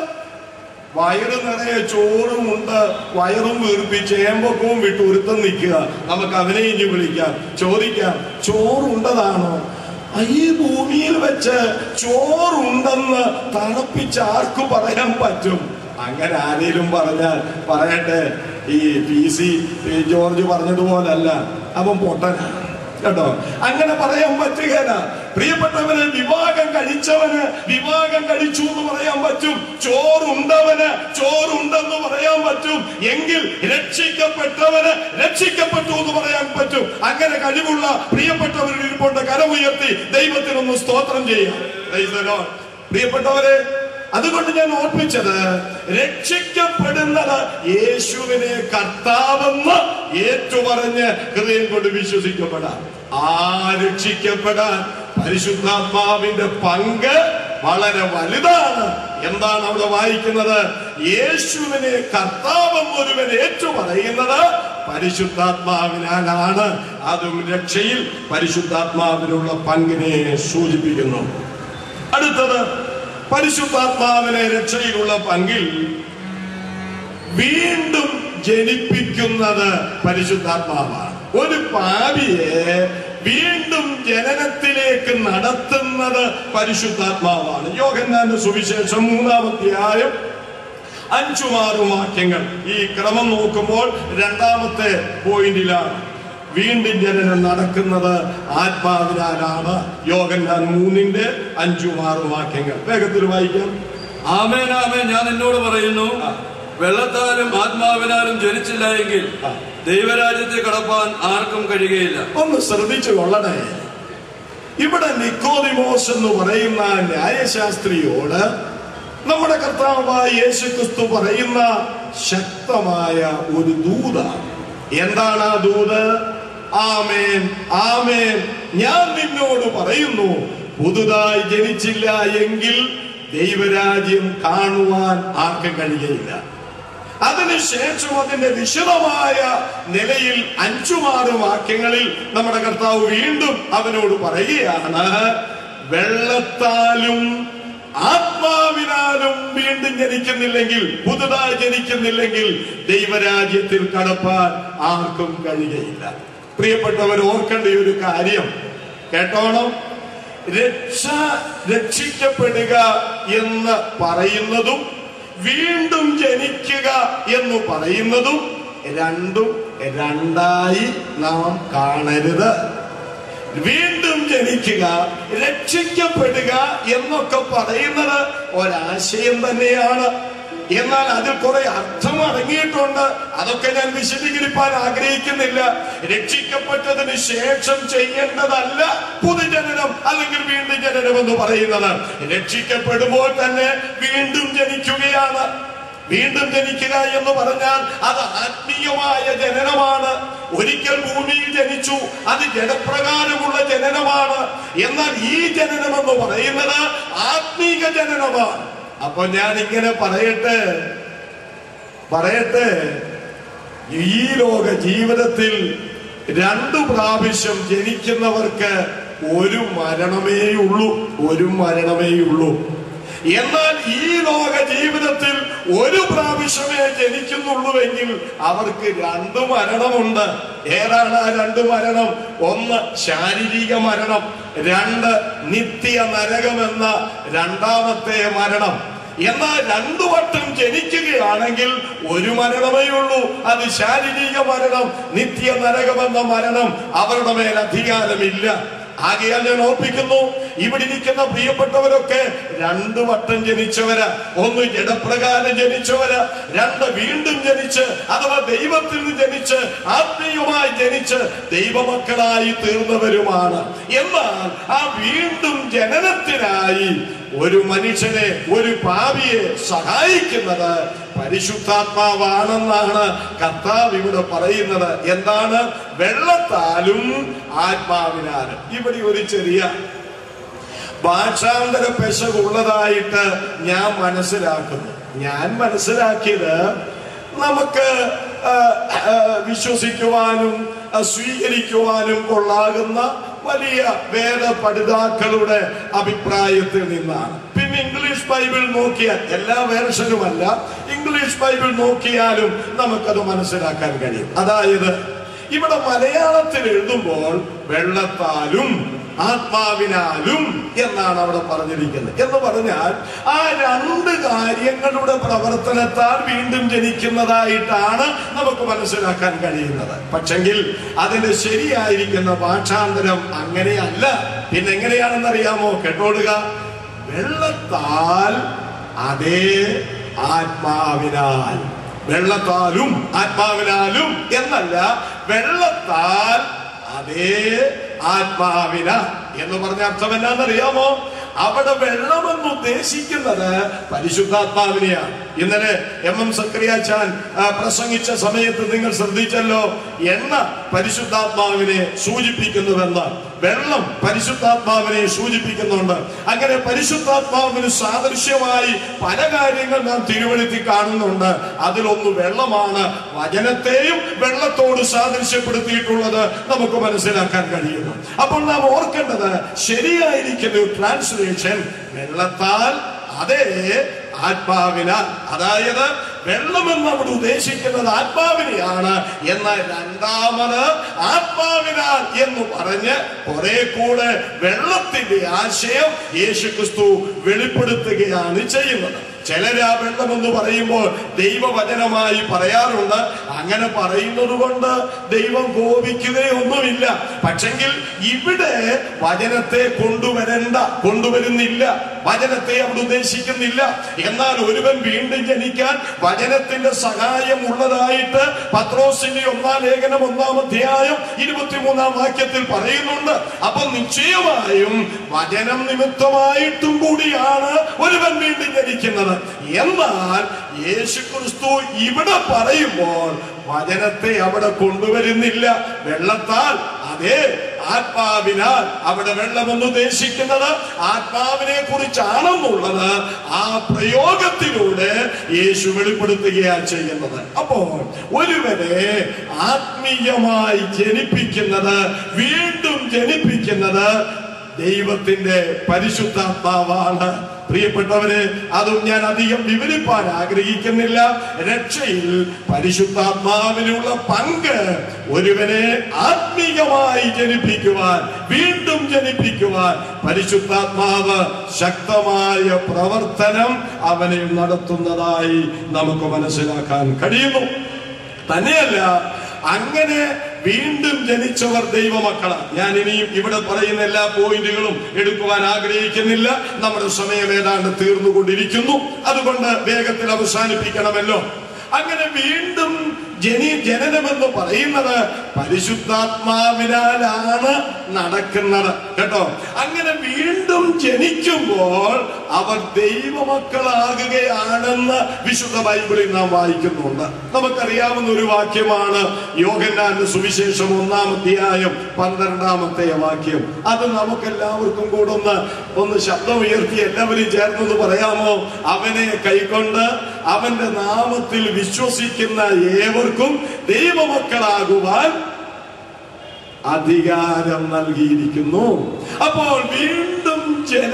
വയറ് നിറയെ ചോറും ഉണ്ട് വയറും വീർപ്പിച്ച് ഏമ്പക്കവും വിട്ട് ഒരുത്തം നിൽക്കുക നമുക്ക് അവനെ ഇനി വിളിക്കാം ചോദിക്കാം ചോറുണ്ടതാണോ ഈ ഭൂമിയിൽ വെച്ച് ചോറുണ്ടെന്ന് തണുപ്പിച്ച് ആർക്ക് പറയാൻ പറ്റും അങ്ങനെ ആരെങ്കിലും പറഞ്ഞാൽ പറയട്ടെ ഈ പി സി ജോർജ് പറഞ്ഞതുപോലല്ല അവൻ പൊട്ടനാണ് കേട്ടോ അങ്ങനെ പറയാൻ പറ്റുകയില്ല പ്രിയപ്പെട്ടവന് വിവാഹം കഴിച്ചവന് വിവാഹം കഴിച്ചു എന്ന് പറയാൻ പറ്റും ചോറുണ്ടവന് ചോറുണ്ടെന്ന് പറയാൻ പറ്റും എങ്കിൽ രക്ഷിക്കപ്പെട്ടവന് രക്ഷിക്കപ്പെട്ടു എന്ന് പറയാൻ പറ്റും അങ്ങനെ കഴിവുള്ള പ്രിയപ്പെട്ടവരിൽ ഇരിപ്പുണ്ട് കരമുയർത്തി ദൈവത്തിനൊന്ന് സ്തോത്രം ചെയ്യാം Praise the Lord. പ്രിയപ്പെട്ടവരെ അതുകൊണ്ട് ഞാൻ ഓർപ്പിച്ചത് രക്ഷിക്കപ്പെടുന്നത് യേശുവിനെ കർത്താവെന്ന് ഏറ്റുപറഞ്ഞ് ഹൃദയം കൊണ്ട് വിശ്വസിക്കപ്പെടാം ആ രക്ഷിക്കപ്പെടാൻ പരിശുദ്ധാത്മാവിന്റെ പങ്ക് വളരെ വലുതാണ് എന്താണ് അവിടെ വായിക്കുന്നത് യേശുവിനെ കർത്താവെന്ന് ഒരുവൻ ഏറ്റുപറയുന്നത് പരിശുദ്ധാത്മാവിനാലാണ് അതും രക്ഷയിൽ പരിശുദ്ധാത്മാവിനുള്ള പങ്കിനെ സൂചിപ്പിക്കുന്നു അടുത്തത് പരിശുദ്ധാത്മാവിനെ രക്ഷയിലുള്ള പങ്കിൽ വീണ്ടും ജനിപ്പിക്കുന്നത് പരിശുദ്ധാത്മാവാണ് ഒരു പാപിയെ വീണ്ടും ജനനത്തിലേക്ക് നടത്തുന്നത് പരിശുദ്ധാത്മാവാണ് യോഹന്നാന്റെ സുവിശേഷം മൂന്നാമധ്യായം അഞ്ചുമാറും വാക്യങ്ങൾ ഈ ക്രമം നോക്കുമ്പോൾ രണ്ടാമത്തെ പോയിന്റിലാണ് വീണ്ടും ജനനം നടക്കുന്നത് ആത്മാവിനാലാണ് യോഗന്നാൻ മൂന്നിന്റെ അഞ്ചും ആറും വാക്യങ്ങൾ വേഗത്തിൽ വായിക്കാം ആമേൻ ആമേൻ ഞാൻ എന്നോട് പറയുന്നു വെള്ളത്താലും ആത്മാവിനാലും ജനിച്ചില്ല എങ്കിൽ ആ. ദൈവരാജ്യത്തെ കടപ്പാൻ ആർക്കും കഴിയുകയില്ല ഒന്ന് ശ്രദ്ധിച്ചു കൊള്ളണേ ഇവിടെ നിക്കോദിമോസ് എന്ന് പറയുന്ന ന്യായശാസ്ത്രിയോട് നമ്മുടെ കർത്താവായ യേശു ക്രിസ്തു പറയുന്ന ശക്തമായ ഒരു ദൂത എന്താണ് ആ ദൂത് ആമേൻ ആമേൻ ഞാൻ നിന്നോട് പറയുന്നു പുതുതായി ജനിച്ചില്ല എങ്കിൽ ദൈവരാജ്യം കാണുവാൻ ആർക്കും കഴിയുകയില്ല അതിനുശേഷം അതിന്റെ വിശദമായ നിലയിൽ അഞ്ചുമാറ് വാക്യങ്ങളിൽ നമ്മുടെ കർത്താവ് വീണ്ടും അവനോട് പറയുകയാണ് വെള്ളത്താലും ആത്മാവിനാലും വീണ്ടും ജനിക്കുന്നില്ലെങ്കിൽ പുതുതായി ജനിക്കുന്നില്ലെങ്കിൽ ദൈവരാജ്യത്തിൽ കടപ്പാൻ ആർക്കും കഴിയുകയില്ല പ്രിയപ്പെട്ടവർ ഓർക്കേണ്ട ഈ ഒരു കാര്യം കേട്ടോണം രക്ഷ രക്ഷിക്കപ്പെടുക എന്ന് പറയുന്നതും വീണ്ടും ജനിക്കുക എന്ന് പറയുന്നതും രണ്ടും രണ്ടായി നാം കാണരുത് വീണ്ടും ജനിക്കുക രക്ഷിക്കപ്പെടുക എന്നൊക്കെ പറയുന്നത് ഒരാശയം തന്നെയാണ് എന്നാൽ അതിൽ കുറെ അർത്ഥം അടങ്ങിയിട്ടുണ്ട് അതൊക്കെ ഞാൻ വിശദീകരിക്കാൻ ആഗ്രഹിക്കുന്നില്ല രക്ഷിക്കപ്പെട്ടതിന് ശേഷം ചെയ്യേണ്ടതല്ല പുതുജനനം അല്ലെങ്കിൽ വീണ്ടും ജനനം എന്ന് പറയുന്നത് രക്ഷിക്കപ്പെടുമ്പോൾ തന്നെ വീണ്ടും ജനിക്കുകയാണ് വീണ്ടും ജനിക്കുക എന്ന് പറഞ്ഞാൽ അത് ആത്മീയമായ ജനനമാണ് ഒരിക്കൽ ഭൂമിയിൽ ജനിച്ചു അത് ജനപ്രകാരമുള്ള ജനനമാണ് എന്നാൽ ഈ ജനനം എന്ന് പറയുന്നത് ആത്മീക ജനനമാണ് അപ്പൊ ഞാൻ ഇങ്ങനെ പറയട്ടെ പറയട്ടെ ഈ ലോക ജീവിതത്തിൽ രണ്ടു പ്രാവശ്യം ജനിക്കുന്നവർക്ക് ഒരു മരണമേ ഉള്ളൂ ഒരു മരണമേ ഉള്ളൂ എന്നാൽ ഈ ലോക ജീവിതത്തിൽ ഒരു പ്രാവശ്യമേ ജനിക്കുന്നുള്ളൂവെങ്കിൽ അവർക്ക് രണ്ട് മരണമുണ്ട് ഏതാണ് ആ രണ്ട് മരണം ഒന്ന് ശാരീരിക മരണം രണ്ട് നിത്യ നരകമെന്ന രണ്ടാമത്തെ മരണം എന്നാൽ രണ്ടു വട്ടം ജനിക്കുകയാണെങ്കിൽ ഒരു മരണമേ ഉള്ളൂ അത് ശാരീരിക മരണം നിത്യ നരകമെന്ന മരണം അവരുടെ മേൽ അധികാരമില്ല ആകയാൽ ഞാൻ ഓർപ്പിക്കുന്നു ഇവിടെ ഇരിക്കുന്ന പ്രിയപ്പെട്ടവരൊക്കെ രണ്ടു വട്ടം ജനിച്ചവരാ ഒന്ന് ജഡപ്രകാരം ജനിച്ചവരാ രണ്ട് വീണ്ടും ജനിച്ച് അഥവാ ദൈവത്തിൽ നിന്ന് ജനിച്ച് ആത്മീയമായി ജനിച്ച് ദൈവമക്കളായി തീർന്നവരുമാണ് എന്നാൽ ആ വീണ്ടും ജനനത്തിനായി ഒരു മനുഷ്യനെ ഒരു പാപിയെ സഹായിക്കുന്നത് പരിശുദ്ധാത്മാവാണെന്നാണ് കർത്താവ് ഇവിടെ പറയുന്നത് എന്താണ് വെള്ളത്താലും ആത്മാവിനാലും ഇവിടെ ഒരു ചെറിയ ഭാഷാന്തര പെശകുള്ളതായിട്ട് ഞാൻ മനസ്സിലാക്കുന്നു ഞാൻ മനസ്സിലാക്കിയത് നമുക്ക് ആ, ആ, വിശ്വസിക്കുവാനും ആ, സ്വീകരിക്കുവാനും കൊള്ളാകുന്ന വലിയ വേദ പഠിതാക്കളുടെ അഭിപ്രായത്തിൽ നിന്നാണ് പിന്നെ ഇംഗ്ലീഷ് ബൈബിൾ നോക്കിയാൽ എല്ലാ വേർഷനുമല്ല ഇംഗ്ലീഷ് ബൈബിൾ നോക്കിയാലും നമുക്കത് മനസ്സിലാക്കാൻ കഴിയും അതായത് ഇവിടെ മലയാളത്തിൽ എഴുതുമ്പോൾ വെള്ളത്താലും ആത്മാവിനാലും എന്നാണ് അവിടെ പറഞ്ഞിരിക്കുന്നത് എന്ന് പറഞ്ഞാൽ ആ രണ്ട് കാര്യങ്ങളുടെ പ്രവർത്തനത്താൽ വീണ്ടും ജനിക്കുന്നതായിട്ടാണ് നമുക്ക് മനസ്സിലാക്കാൻ കഴിയുന്നത് പക്ഷെങ്കിൽ അതിന് ശരിയായിരിക്കുന്ന ഭാഷാന്തരം അങ്ങനെയല്ല പിന്നെ എങ്ങനെയാണെന്ന് അറിയാമോ കേട്ടോടുക വെള്ളത്താൽ അതേ ആത്മാവിനാൽ വെള്ളത്താലും ആത്മാവിനാലും എന്നല്ല വെള്ളത്താൽ അതേ ആത്മാവിന എന്ന് പറഞ്ഞ അർത്ഥം എന്നാന്നറിയാമോ അവിടെ വെള്ളമെന്ന് ഉദ്ദേശിക്കുന്നത് പരിശുദ്ധാത്മാവിനെയാണ് ഇന്നലെ എം എം സക്രിയാച്ചാൻ ആ, പ്രസംഗിച്ച സമയത്ത് നിങ്ങൾ ശ്രദ്ധിച്ചല്ലോ എണ്ണ പരിശുദ്ധാത്മാവിനെ സൂചിപ്പിക്കുന്നുവെന്ന് വെള്ളം പരിശുദ്ധാത്മാവിനെ സൂചിപ്പിക്കുന്നുണ്ട് അങ്ങനെ പരിശുദ്ധാത്മാവിന് സാദൃശ്യമായി പല കാര്യങ്ങൾ നാം തിരുവഴുത്തി കാണുന്നുണ്ട് അതിലൊന്ന് വെള്ളമാണ് വചനത്തെയും വെള്ളത്തോട് സാദൃശ്യപ്പെടുത്തിയിട്ടുള്ളത് നമുക്ക് മനസ്സിലാക്കാൻ കഴിയുന്നു അപ്പോൾ നാം ഓർക്കേണ്ടത് ശരിയായിരിക്കുന്ന ഒരു ട്രാൻസ്ലേഷൻ വെള്ളത്താൽ അതേ ആത്മാവിനാൽ അതായത് വെള്ളമെന്ന് അവിടെ ഉദ്ദേശിക്കുന്നത് ആത്മാവിനെയാണ് എന്നാൽ രണ്ടാമത് ആത്മാവിനാൽ എന്ന് പറഞ്ഞ് കുറെ കൂടെ വെള്ളത്തിന്റെ ആശയം യേശു ക്രിസ്തു വെളിപ്പെടുത്തുകയാണ് ചെയ്യുന്നത് ചിലര് ആ വെള്ളം എന്ന് പറയുമ്പോൾ ദൈവവചനമായി പറയാറുണ്ട് അങ്ങനെ പറയുന്നത് കൊണ്ട് ദൈവം കോപിക്കുകയൊന്നുമില്ല പക്ഷെങ്കിൽ ഇവിടെ വചനത്തെ കൊണ്ടുവരണ്ട കൊണ്ടുവരുന്നില്ല വചനത്തെ അവിടെ ഉദ്ദേശിക്കുന്നില്ല എന്നാൽ ഒരുവൻ വീണ്ടും ജനിക്കാൻ വചനത്തിന്റെ സഹായം ഉള്ളതായിട്ട് പത്രോസിന്റെ ഒന്നാം ലേഖനം ഒന്നാം അധ്യായം ഇരുപത്തിമൂന്നാം വാക്യത്തിൽ പറയുന്നുണ്ട് അപ്പൊ നിശ്ചയമായും വചനം നിമിത്തമായിട്ടും കൂടിയാണ് ഒരുവൻ വീണ്ടും ജനിക്കുന്നത് എന്നാൽ യേശു ക്രിസ്തു ഇവിടെ പറയുമ്പോൾ വചനത്തെ അവിടെ കൊണ്ടുവരുന്നില്ല വെള്ളത്താൽ അതേ ആത്മാവിനാൽ അവിടെ വെള്ളമെന്ന് ഉദ്ദേശിക്കുന്നത് ആത്മാവിനെ കുറിച്ചാണെന്നുള്ളത് ആ പ്രയോഗത്തിലൂടെ യേശു വെളിപ്പെടുത്തുകയാണ് ചെയ്യുന്നത് അപ്പോൾ ഒരുവനെ ആത്മീയമായി ജനിപ്പിക്കുന്നത് വീണ്ടും ജനിപ്പിക്കുന്നത് ദൈവത്തിന്റെ പരിശുദ്ധാത്മാവാണ് പ്രിയപ്പെട്ടവരെ അതും ഞാൻ അധികം വിവരിപ്പാൻ ആഗ്രഹിക്കുന്നില്ല രക്ഷയിൽ പരിശുദ്ധാത്മാവിനുള്ള പങ്ക് ഒരുവനെ ആത്മീയമായി ജനിപ്പിക്കുവാൻ വീണ്ടും ജനിപ്പിക്കുവാൻ പരിശുദ്ധാത്മാവ് ശക്തമായ പ്രവർത്തനം അവനെ നടത്തുന്നതായി നമുക്ക് മനസ്സിലാക്കാൻ കഴിയുന്നു തന്നെയല്ല അങ്ങനെ വീണ്ടും ജനിച്ചവർ ദൈവമക്കളാണ് ഞാൻ ഇനിയും ഇവിടെ പറയുന്ന എല്ലാ പോയിന്റുകളും എടുക്കുവാൻ ആഗ്രഹിക്കുന്നില്ല നമ്മുടെ സമയം ഏതാണ്ട് തീർന്നുകൊണ്ടിരിക്കുന്നു അതുകൊണ്ട് വേഗത്തിൽ അവസാനിപ്പിക്കണമല്ലോ അങ്ങനെ വീണ്ടും ജനി ജനനമെന്ന് പറയുന്നത് പരിശുദ്ധാത്മാവിനാലാണ് നടക്കുന്നത് കേട്ടോ അങ്ങനെ വീണ്ടും ജനിക്കുമ്പോൾ അവർ ദൈവമക്കളാകുകയാണെന്ന് വിശുദ്ധ ബൈബിളിൽ നാം വായിക്കുന്നുണ്ട് നമുക്കറിയാവുന്ന ഒരു വാക്യമാണ് യോഹന്നാന്റെ സുവിശേഷം ഒന്നാം അധ്യായം പന്ത്രണ്ടാമത്തെ വാക്യം അത് നമുക്കെല്ലാവർക്കും കൂടെ ഒന്ന് ഒന്ന് ശബ്ദം ഉയർത്തി എല്ലാവരും ചേർന്നത് പറയാമോ അവനെ കൈക്കൊണ്ട് അവന്റെ നാമത്തിൽ വിശ്വസിക്കുന്ന ഏവർക്കും ദൈവമക്കളാകുവാൻ അധികാരം നൽകിയിരിക്കുന്നു അപ്പോൾ വീണ്ടും ജനനം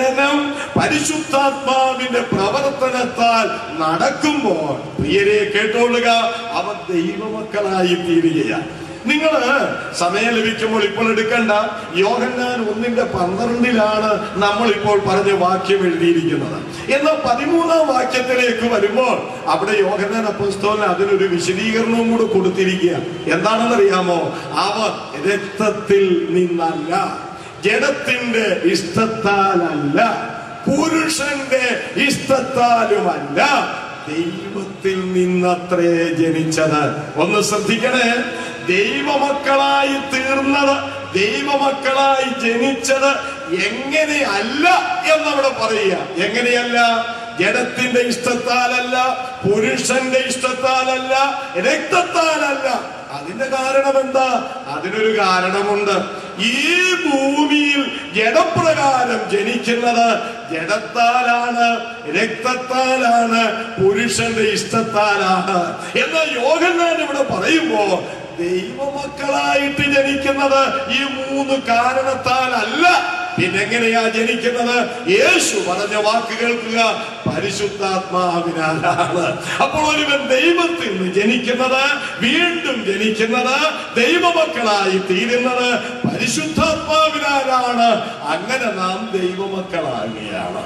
ജനം പരിശുദ്ധാത്മാവിന്റെ പ്രവർത്തനത്താൽ നടക്കുമ്പോൾ പ്രിയരെ കേട്ടോളുക അവർ ദൈവമക്കളായി തീരുകയാണ് നിങ്ങൾ സമയം ലഭിക്കുമ്പോൾ ഇപ്പോൾ എടുക്കണ്ട യോഹന്നാൻ ഒന്നിന്റെ പന്ത്രണ്ടിലാണ് നമ്മൾ ഇപ്പോൾ പറഞ്ഞ വാക്യം എഴുതിയിരിക്കുന്നത് എന്നാൽ പതിമൂന്നാം വാക്യത്തിലേക്ക് വരുമ്പോൾ അവിടെ യോഹന്നാൻ അപ്പസ്തോലൻ അതിനൊരു വിശദീകരണവും കൂടെ കൊടുത്തിരിക്കുക എന്താണെന്നറിയാമോ അവർ രക്തത്തിൽ നിന്നല്ല ജഡത്തിന്റെ ഇഷ്ടത്താലല്ല പുരുഷന്റെ ഇഷ്ടത്താലുമല്ല ദൈവത്തിൽ നിന്നത്രേ ജനിച്ചത് ഒന്ന് ശ്രദ്ധിക്കണേ ദൈവമക്കളായി തീർന്നത് ദൈവമക്കളായി ജനിച്ചത് എങ്ങനെയല്ല എന്നവിടെ പറയുക എങ്ങനെയല്ല ജഡത്തിന്റെ ഇഷ്ടത്താലല്ല പുരുഷന്റെ ഇഷ്ടത്താലല്ല രക്തത്താലല്ല അതിന്റെ കാരണം എന്താ അതിനൊരു കാരണമുണ്ട് ഈ ഭൂമിയിൽ ജഡപ്രകാരം ജനിക്കുന്നത് ജഡത്താലാണ് രക്തത്താലാണ് പുരുഷന്റെ ഇഷ്ടത്താലാണ് എന്നാൽ യോഗന്നാൻ ഇവിടെ പറയുമ്പോ ദൈവമക്കളായിട്ട് ജനിക്കുന്നത് ഈ മൂന്ന് കാരണത്താലല്ല പിന്നെങ്ങനെയാ ജനിക്കുന്നത് യേശു പറഞ്ഞ വാക്ക് കേൾക്കുക പരിശുദ്ധാത്മാവിനാലാണ് അപ്പോൾ ഒരുവൻ ദൈവത്തിൽ നിന്ന് ജനിക്കുന്നത് വീണ്ടും ജനിക്കുന്നത് ദൈവമക്കളായി തീരുന്നത് പരിശുദ്ധാത്മാവിനാലാണ് അങ്ങനെ നാം ദൈവമക്കളാകുകയാണ്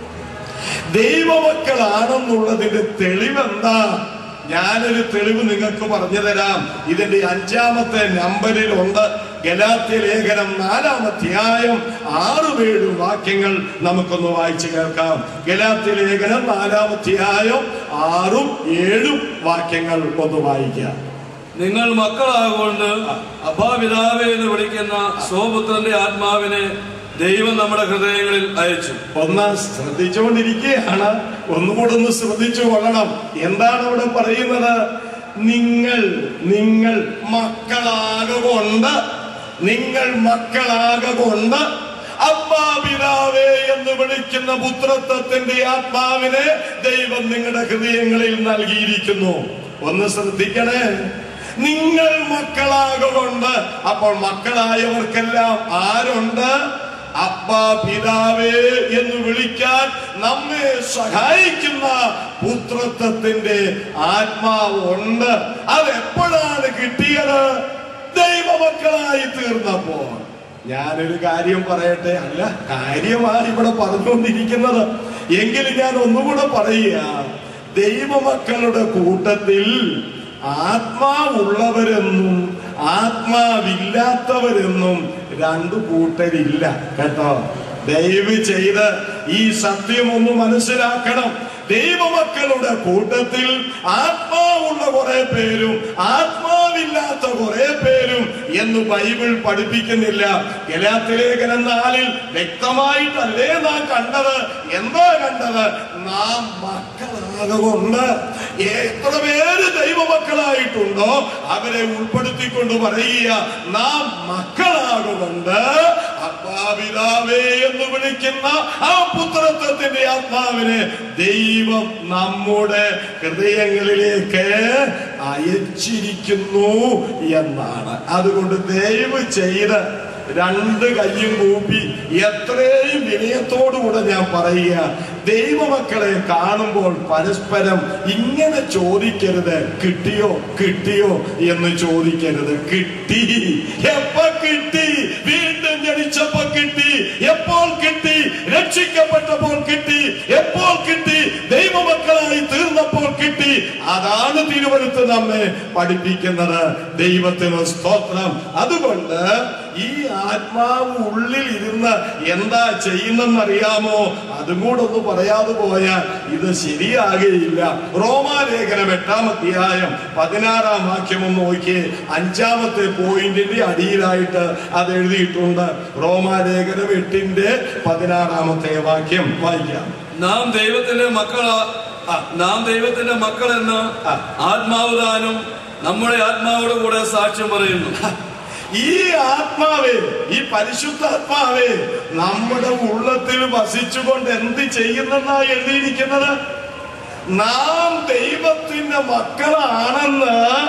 ദൈവമക്കളാണെന്നുള്ളതിന്റെ തെളിവെന്താ ഞാനൊരു തെളിവ് നിങ്ങൾക്ക് പറഞ്ഞു തരാം ഇതിന്റെ അഞ്ചാമത്തെ നമ്പറിൽ ഉണ്ട് ഗലാത്യ ലേഖനം നാലാം അധ്യായം ആറും ഏഴും വാക്യങ്ങൾ നമുക്കൊന്ന് വായിച്ചു കേൾക്കാം ഗലാത്യ ലേഖനം നാലാം അധ്യായം ആറും ഏഴും വാക്യങ്ങൾ ഒന്ന് വായിക്കാം നിങ്ങൾ മക്കളാകൊണ്ട് അഭാപിതാവേ എന്ന് വിളിക്കുന്ന സ്വപുത്രന്റെ ആത്മാവിനെ ദൈവം നമ്മുടെ ഹൃദയങ്ങളിൽ അയച്ചു ഒന്ന് ശ്രദ്ധിച്ചുകൊണ്ടിരിക്കുകയാണ് ഒന്നുകൂടെ ഒന്ന് ശ്രദ്ധിച്ചു കൊള്ളണം എന്താണ് അവിടെ പറയുന്നത് നിങ്ങൾ നിങ്ങൾ മക്കളാകൊണ്ട് നിങ്ങൾ മക്കളാകൊണ്ട് അപ്പാ പിതാവേ എന്ന് വിളിക്കുന്ന പുത്രത്വത്തിന്റെ ആത്മാവിനെ ദൈവം നിങ്ങളുടെ ഹൃദയങ്ങളിൽ നൽകിയിരിക്കുന്നു ഒന്ന് ശ്രദ്ധിക്കണേ നിങ്ങൾ മക്കളാകൊണ്ട് അപ്പോൾ മക്കളായവർക്കെല്ലാം ആരുണ്ട് അപ്പ പിതാവേ എന്ന് വിളിക്കാൻ നമ്മെ സഹായിക്കുന്ന പുത്രത്വത്തിന്റെ ആത്മാവ് ഉണ്ട് അത് എപ്പോഴാണ് കിട്ടിയത് ദൈവമക്കളായി തീർന്നപ്പോൾ ഞാനൊരു കാര്യം പറയട്ടെ അല്ല കാര്യമാണ് ഇവിടെ പറഞ്ഞുകൊണ്ടിരിക്കുന്നത് എങ്കിലും ഞാൻ ഒന്നുകൂടെ പറയുക ദൈവമക്കളുടെ കൂട്ടത്തിൽ ആത്മാവുള്ളവരെന്നും ആത്മാവില്ലാത്തവരെന്നും രണ്ടു കൂട്ടരില്ല കേട്ടോ ദയവ് ചെയ്ത് ഈ സത്യം ഒന്ന് മനസ്സിലാക്കണം ദൈവമക്കളുടെ കൂട്ടത്തിൽ ആത്മാവുള്ള കുറെ പേരും ആത്മാവില്ലാത്ത കുറെ പേരും എന്ന് ബൈബിൾ പഠിപ്പിക്കുന്നില്ല ഗലാത്തിലേഖനം നാലിൽ വ്യക്തമായിട്ടല്ലേ നാം കണ്ടത് എന്താ കണ്ടത് നാം മക്കളാകൊണ്ട് എത്ര പേര് ദൈവമക്കളായിട്ടുണ്ടോ അവരെ ഉൾപ്പെടുത്തിക്കൊണ്ട് പറയുക നാം മക്കളാകുകൊണ്ട് അപ്പാപിതാവേ എന്ന് വിളിക്കുന്ന ആ പുത്രത്വത്തിന്റെ ആത്മാവിനെ ദൈവം നമ്മുടെ ഹൃദയങ്ങളിലേക്ക് അയച്ചിരിക്കുന്നു എന്നാണ് അതുകൊണ്ട് ദയവ് ചെയ്ത് രണ്ട് കയ്യും കൂപ്പി എത്രയും വിനയത്തോടുകൂടെ ഞാൻ പറയുക ദൈവമക്കളെ കാണുമ്പോൾ പരസ്പരം ഇങ്ങനെ ചോദിക്കരുത് കിട്ടിയോ കിട്ടിയോ എന്ന് ചോദിക്കരുത് കിട്ടി എപ്പോ കിട്ടി വീണ്ടും ജനിച്ചപ്പോ കിട്ടി എപ്പോൾ കിട്ടി രക്ഷിക്കപ്പെട്ടപ്പോൾ കിട്ടി എപ്പോൾ കിട്ടി ദൈവമക്കളായി തീർന്നപ്പോൾ കിട്ടി അതാണ് തിരുവനന്തപുരത്ത് നമ്മെ പഠിപ്പിക്കുന്നത് ദൈവത്തിന് സ്തോത്രം അതുകൊണ്ട് ഈ ആത്മാവ് ഉള്ളിൽ ഇരുന്ന് എന്താ ചെയ്യുന്നെന്നറിയാമോ അതും കൂടെ ഒന്ന് പറയാതെ പോയാൽ ഇത് ശരിയാകുകയില്ല റോമാലേഖനം എട്ടാം അധ്യായം പതിനാറാം വാക്യം ഒന്ന് നോക്കിയേ അഞ്ചാമത്തെ പോയിന്റിന്റെ അടിയിലായിട്ട് അത് എഴുതിയിട്ടുണ്ട് റോമാലേഖനം എട്ടിന്റെ പതിനാറാമത്തെ വാക്യം വായിക്കാം നാം ദൈവത്തിന്റെ മക്കളാ ആ. നാം ദൈവത്തിന്റെ മക്കളെന്ന് ആ. ആത്മാവ് താനും നമ്മുടെ ആത്മാവോട് കൂടെ സാക്ഷ്യം പറയുന്നു ഈ ആത്മാവേ ഈ പരിശുദ്ധാത്മാവേ നമ്മുടെ ഉള്ളത്തിൽ വസിച്ചുകൊണ്ട് എന്ത് ചെയ്യുന്നെന്നാ എഴുതിയിരിക്കുന്നത് നാം ദൈവത്തിന്റെ മക്കളാണെന്ന്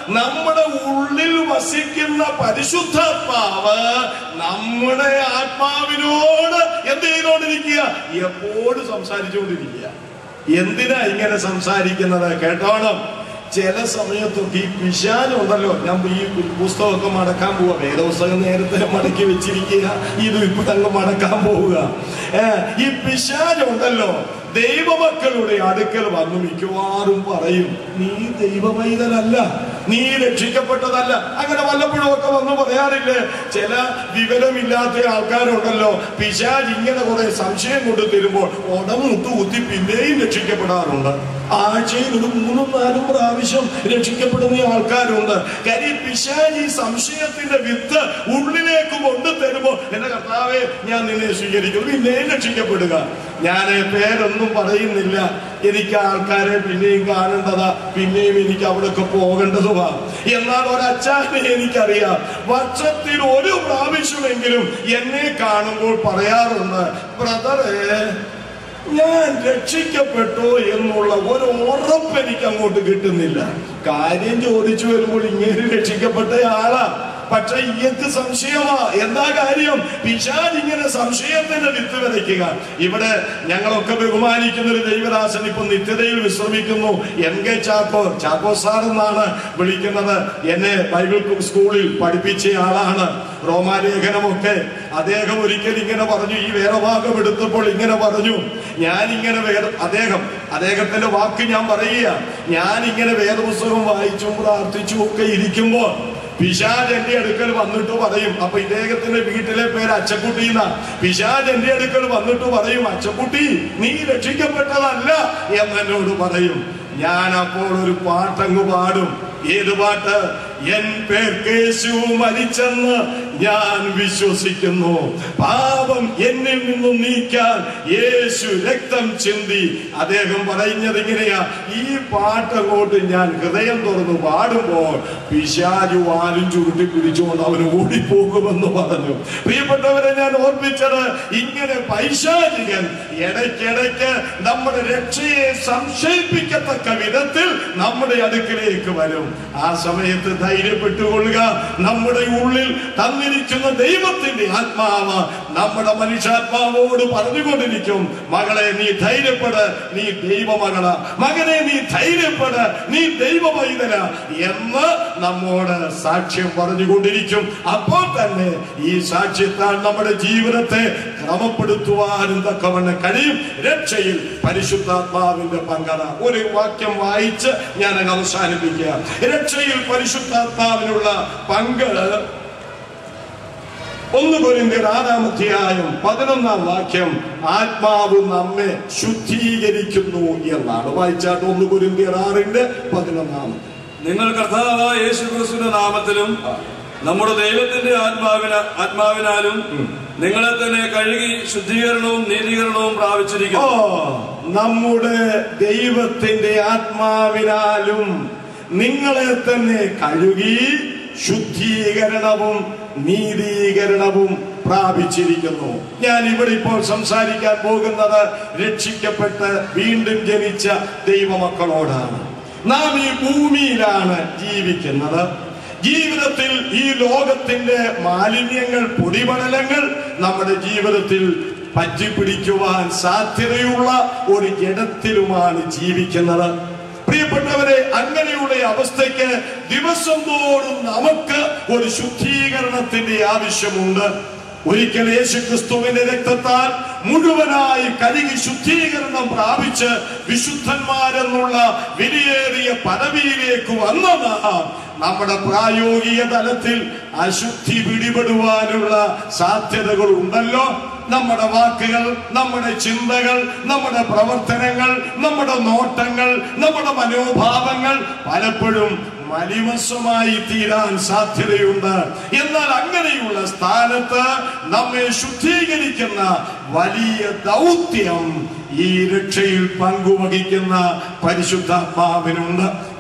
നമ്മുടെ ഉള്ളിൽ വസിക്കുന്ന പരിശുദ്ധാത്മാവ് നമ്മുടെ ആത്മാവിനോട് എന്ത് ചെയ്തുകൊണ്ടിരിക്കുക എപ്പോഴും സംസാരിച്ചുകൊണ്ടിരിക്കുക എന്തിനാ ഇങ്ങനെ സംസാരിക്കുന്നത് കേട്ടോണം ചില സമയത്തൊക്കെ ഈ പിശാനുണ്ടല്ലോ ഞാൻ ഈ പുസ്തകമൊക്കെ മടക്കാൻ പോവുക വേദപുസ്തകം നേരത്തെ മടക്കി വെച്ചിരിക്കുക ഇത് ഇപ്പൊ അങ്ങ് മടക്കാൻ പോവുക ഏ, ഈ പിശാനുണ്ടല്ലോ ദൈവമക്കളുടെ അടുക്കൽ വന്നു മിക്കവാറും പറയും നീ ദൈവമൈതലല്ല നീ രക്ഷിക്കപ്പെട്ടതല്ല അങ്ങനെ വല്ലപ്പോഴും ഒക്കെ വന്ന് പറയാറില്ലേ ചില വിവരമില്ലാത്ത ആൾക്കാരുണ്ടല്ലോ പിശാജ് ഇങ്ങനെ കുറെ സംശയം കൊണ്ട് തരുമ്പോൾ ഉടമുട്ട് കുത്തി പിന്നെയും രക്ഷിക്കപ്പെടാറുണ്ട് ആഴ്ചയിൽ ഒരു മൂന്നും നാലും പ്രാവശ്യം രക്ഷിക്കപ്പെടുന്ന ആൾക്കാരുണ്ട് കാര്യം പിശാജ് ഈ സംശയത്തിന്റെ വിത്ത് ഉള്ളിലേക്ക് കൊണ്ടു തരുമ്പോൾ എന്റെ കർത്താവെ ഞാൻ നിന്നെ സ്വീകരിക്കുന്നു പിന്നെയും രക്ഷിക്കപ്പെടുക ഞാൻ പേരൊന്നും പറയുന്നില്ല എനിക്ക് ആൾക്കാരെ പിന്നെയും കാണേണ്ടതാ പിന്നെയും എനിക്ക് അവിടെയൊക്കെ പോകേണ്ടതുമാ എന്നാൽ ഒരച്ചാനെ എനിക്കറിയാം വർഷത്തിൽ ഒരു പ്രാവശ്യമെങ്കിലും എന്നെ കാണുമ്പോൾ പറയാറുണ്ട് ബ്രദറെ ഞാൻ രക്ഷിക്കപ്പെട്ടോ എന്നുള്ള ഒരു ഉറപ്പ് എനിക്ക് അങ്ങോട്ട് കിട്ടുന്നില്ല കാര്യം ചോദിച്ചു വരുമ്പോൾ ഇങ്ങനെ രക്ഷിക്കപ്പെട്ട ആളാ പക്ഷെ ഇയക്ക് സംശയമാ എന്താ കാര്യം പിശാജ് ഇങ്ങനെ സംശയത്തിന്റെ വിത്ത് വിതയ്ക്കുക ഇവിടെ ഞങ്ങളൊക്കെ ബഹുമാനിക്കുന്ന ഒരു ദൈവദാസൻ ഇപ്പൊ നിത്യതയിൽ വിശ്രമിക്കുന്നു N K Chacko Chacko sir എന്നാണ് വിളിക്കുന്നത് എന്നെ ബൈബിൾ സ്കൂളിൽ പഠിപ്പിച്ച ആളാണ് റോമാലേഖനമൊക്കെ അദ്ദേഹം ഒരിക്കൽ ഇങ്ങനെ പറഞ്ഞു ഈ വേദഭാഗം എടുത്തപ്പോൾ ഇങ്ങനെ പറഞ്ഞു ഞാൻ ഇങ്ങനെ വേദ അദ്ദേഹം അദ്ദേഹത്തിന്റെ വാക്ക് ഞാൻ പറയുക ഞാൻ ഇങ്ങനെ വേദപുസ്തകം വായിച്ചും പ്രാർത്ഥിച്ചും ഒക്കെ ഇരിക്കുമ്പോൾ പിശാജ് എന്റെ അടുക്കൽ വന്നിട്ട് പറയും അപ്പൊ ഇദ്ദേഹത്തിന്റെ വീട്ടിലെ പേര് അച്ചക്കുട്ടി എന്നാ പിശാജ് എന്റെ അടുക്കൽ വന്നിട്ട് പറയും അച്ചക്കുട്ടി നീ രക്ഷിക്കപ്പെട്ടതല്ല എന്നോട് പറയും ഞാൻ അപ്പോൾ ഒരു പാട്ടങ്ങ് പാടും ഏത് പാട്ട് എൻ പേർ കേശു മരിച്ചെന്ന് ഞാൻ വിശ്വസിക്കുന്നു പാപം എന്നിൽ നിന്നും നീക്കാൻ യേശു രക്തം ചിന്തി അദ്ദേഹം പറയുന്നത് ഇങ്ങനെയാ ഈ പാട്ട് അങ്ങോട്ട് ഞാൻ ഹൃദയം തുറന്ന് പാടുമ്പോൾ പിശാചു വാലും ചുരുട്ടി പിടിച്ചുകൊണ്ട് അവന് ഓടിപ്പോകുമെന്ന് പറഞ്ഞു പ്രിയപ്പെട്ടവരെ ഞാൻ ഓർപ്പിച്ചത് ഇങ്ങനെ പൈശാചികൻ ഇടയ്ക്കിടയ്ക്ക് നമ്മുടെ രക്ഷയെ സംശയിപ്പിക്കത്തക്ക വിധത്തിൽ നമ്മുടെ അടുക്കിലേക്ക് വരും ആ സമയത്ത് ധൈര്യപ്പെട്ടുകൊള്ളുക നമ്മുടെ ഉള്ളിൽ തന്നിരിക്കുന്ന ദൈവത്തിന്റെ ആത്മാവ് നമ്മുടെ മനുഷ്യാത്മാവോട് പറഞ്ഞുകൊണ്ടിരിക്കും മകളെ നീ ധൈര്യപ്പെട് നീ ദൈവമകള മകനെ നീ ധൈര്യപ്പെട് നീ ദൈവമൈതല എന്ന് നമ്മോട് സാക്ഷ്യം പറഞ്ഞുകൊണ്ടിരിക്കും അപ്പോൾ തന്നെ ഈ സാക്ഷ്യത്താൽ നമ്മുടെ ജീവിതത്തെ ക്രമപ്പെടുത്തുവാനും തക്കവണ്ണം കഴിയും രക്ഷയിൽ പരിശുദ്ധാത്മാവിന്റെ പങ്കത ഒരു വാക്യം വായിച്ച് ഞാൻ അങ്ങ് അവസാനിപ്പിക്കുക രക്ഷയിൽ പരിശുദ്ധാത്മാവിനുള്ള പങ്ക് ഒന്ന് കൊരിന്ത്യർ ആറാം അധ്യായം പതിനൊന്നാം വാക്യം ആത്മാവ് നമ്മെ ശുദ്ധീകരിക്കുന്നു എന്നാണ് വായിച്ചാട്ട് ഒന്ന് കൊരിന്ത്യർ ആറിന്റെ പതിനൊന്നാം നിങ്ങൾ കർത്താവായ യേശു ക്രിസ്തുവിന്റെ നാമത്തിലും നമ്മുടെ ദൈവത്തിന്റെ ആത്മാവിന ആത്മാവിനാലും നിങ്ങളെ തന്നെ കഴുകി ശുദ്ധീകരണവും നീതീകരണവും ഓ പ്രാപിച്ചിരിക്കുന്നു നമ്മുടെ ദൈവത്തിന്റെ ആത്മാവിനാലും നിങ്ങളെ തന്നെ കഴുകി ശുദ്ധീകരണവും നീതീകരണവും പ്രാപിച്ചിരിക്കുന്നു ഞാൻ ഇവിടെ ഇപ്പോൾ സംസാരിക്കാൻ പോകുന്നത് രക്ഷിക്കപ്പെട്ട് വീണ്ടും ജനിച്ച ദൈവമക്കളോടാണ് നാം ഈ ഭൂമിയിലാണ് ജീവിക്കുന്നത് ജീവിതത്തിൽ ഈ ലോകത്തിന്റെ മാലിന്യങ്ങൾ പൊടിപടലങ്ങൾ നമ്മുടെ ജീവിതത്തിൽ പറ്റിപ്പിടിക്കുവാൻ സാധ്യതയുള്ള ഒരു ജഡത്തിലുമാണ് ജീവിക്കുന്നത് പ്രിയപ്പെട്ടവരെ അങ്ങനെയുള്ള ഈ അവസ്ഥയ്ക്ക് ദിവസം തോറും നമുക്ക് ഒരു ശുദ്ധീകരണത്തിന്റെ ആവശ്യമുണ്ട് ഒരിക്കൽ യേശു ക്രിസ്തുവിന്റെ രക്തത്താൽ മുഴുവനായി കഴുകി ശുദ്ധീകരണം പ്രാപിച്ച് വിശുദ്ധന്മാരെന്നുള്ള വിലയേറിയ പദവിയിലേക്ക് വന്ന നാം നമ്മുടെ പ്രായോഗിക തലത്തിൽ അശുദ്ധി പിടിപെടുവാനുള്ള സാധ്യതകൾ ഉണ്ടല്ലോ നമ്മുടെ വാക്കുകൾ നമ്മുടെ ചിന്തകൾ നമ്മുടെ പ്രവർത്തനങ്ങൾ നമ്മുടെ നോട്ടങ്ങൾ നമ്മുടെ മനോഭാവങ്ങൾ പലപ്പോഴും മലിമസ്വമായി തീരാൻ സാധ്യതയുണ്ട് എന്നാൽ അങ്ങനെയുള്ള സ്ഥാനത്ത് നമ്മെ ശുദ്ധീകരിക്കുന്ന വലിയ ദൗത്യം ഈ രക്ഷയിൽ പങ്കുവഹിക്കുന്ന പരിശുദ്ധാത്മാവിനുണ്ട്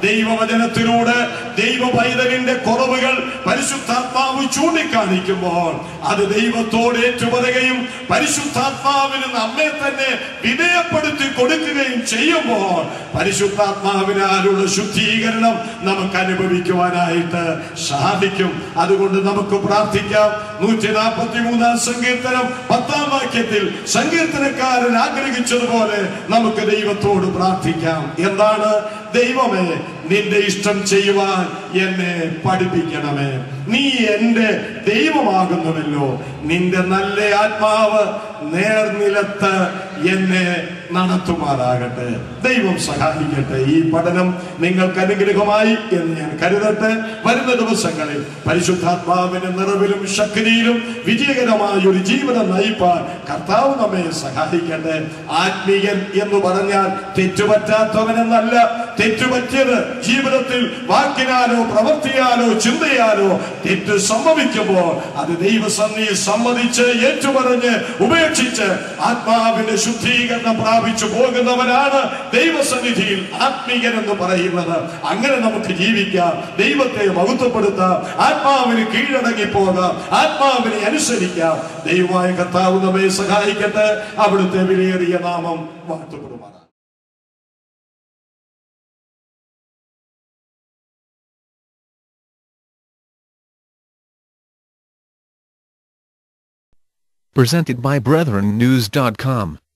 ദൈവവചനത്തിലൂടെ ദൈവ പൈതലിന്റെ കുറവുകൾ പരിശുദ്ധാത്മാവ് ചൂണ്ടിക്കാണിക്കുമ്പോൾ അത് ദൈവത്തോട് ഏറ്റുപറയുകയും പരിശുദ്ധാത്മാവിന് നമ്മെ തന്നെ വിധേയപ്പെടുത്തി കൊടുക്കുകയും ചെയ്യുമ്പോൾ പരിശുദ്ധാത്മാവിനാലുള്ള ശുദ്ധീകരണം നമുക്ക് അനുഭവിക്കുവാനായിട്ട് സാധിക്കും അതുകൊണ്ട് നമുക്ക് പ്രാർത്ഥിക്കാം നൂറ്റി നാൽപ്പത്തി മൂന്നാം സങ്കീർത്തനം പത്താം വാക്യത്തിൽ സങ്കീർത്തനക്കാരൻ ആഗ്രഹിച്ചതുപോലെ നമുക്ക് ദൈവത്തോട് പ്രാർത്ഥിക്കാം എന്താണ് ദൈവമേ നിന്റെ ഇഷ്ടം ചെയ്യുവാൻ എന്നെ പഠിപ്പിക്കണമേ നീ എന്റെ ദൈവമാകുന്നുവല്ലോ നിന്റെ നല്ല ആത്മാവ് നേർനിലത്ത് എന്നെ നടത്തുമാറാകട്ടെ ദൈവം സഹായിക്കട്ടെ ഈ പഠനം നിങ്ങൾക്ക് അനുഗ്രഹമായി എന്ന് ഞാൻ കരുതട്ടെ വരുന്ന ദിവസങ്ങളിൽ പരിശുദ്ധാത്മാവിന്റെ നിറവിലും ശക്തിയിലും വിജയകരമായ ഒരു ജീവിതം നയിപ്പാൻ കർത്താവ് നമ്മെ സഹായിക്കട്ടെ ആത്മീയൻ എന്ന് പറഞ്ഞാൽ തെറ്റുപറ്റാത്തവനെന്നല്ല തെറ്റുപറ്റിയത് ജീവിതത്തിൽ വാക്കിനാലോ പ്രവൃത്തിയാലോ ചിന്തയാലോ തെറ്റ് സംഭവിക്കുമ്പോൾ അത് ദൈവസന്നിധി സമ്മതിച്ച് ഏറ്റുപറഞ്ഞ് ഉപേക്ഷിച്ച് ആത്മാവിന്റെ ശുദ്ധീകരണം പ്രാപിച്ചു പോകുന്നവനാണ് ദൈവസന്നിധിയിൽ ആത്മീയൻ എന്ന് പറയുന്നത് അങ്ങനെ നമുക്ക് ജീവിക്കാം ദൈവത്തെ മഹത്വപ്പെടുത്താം ആത്മാവിന് കീഴടങ്ങി പോകാം ആത്മാവിനെ അനുസരിക്കാം ദൈവമായ കർത്താവ് നമ്മെ സഹായിക്കട്ടെ അവിടുത്തെ വിലയേറിയ നാമം വാഴ്ത്തപ്പെടുമാറാം Presented by BrethrenNews.com.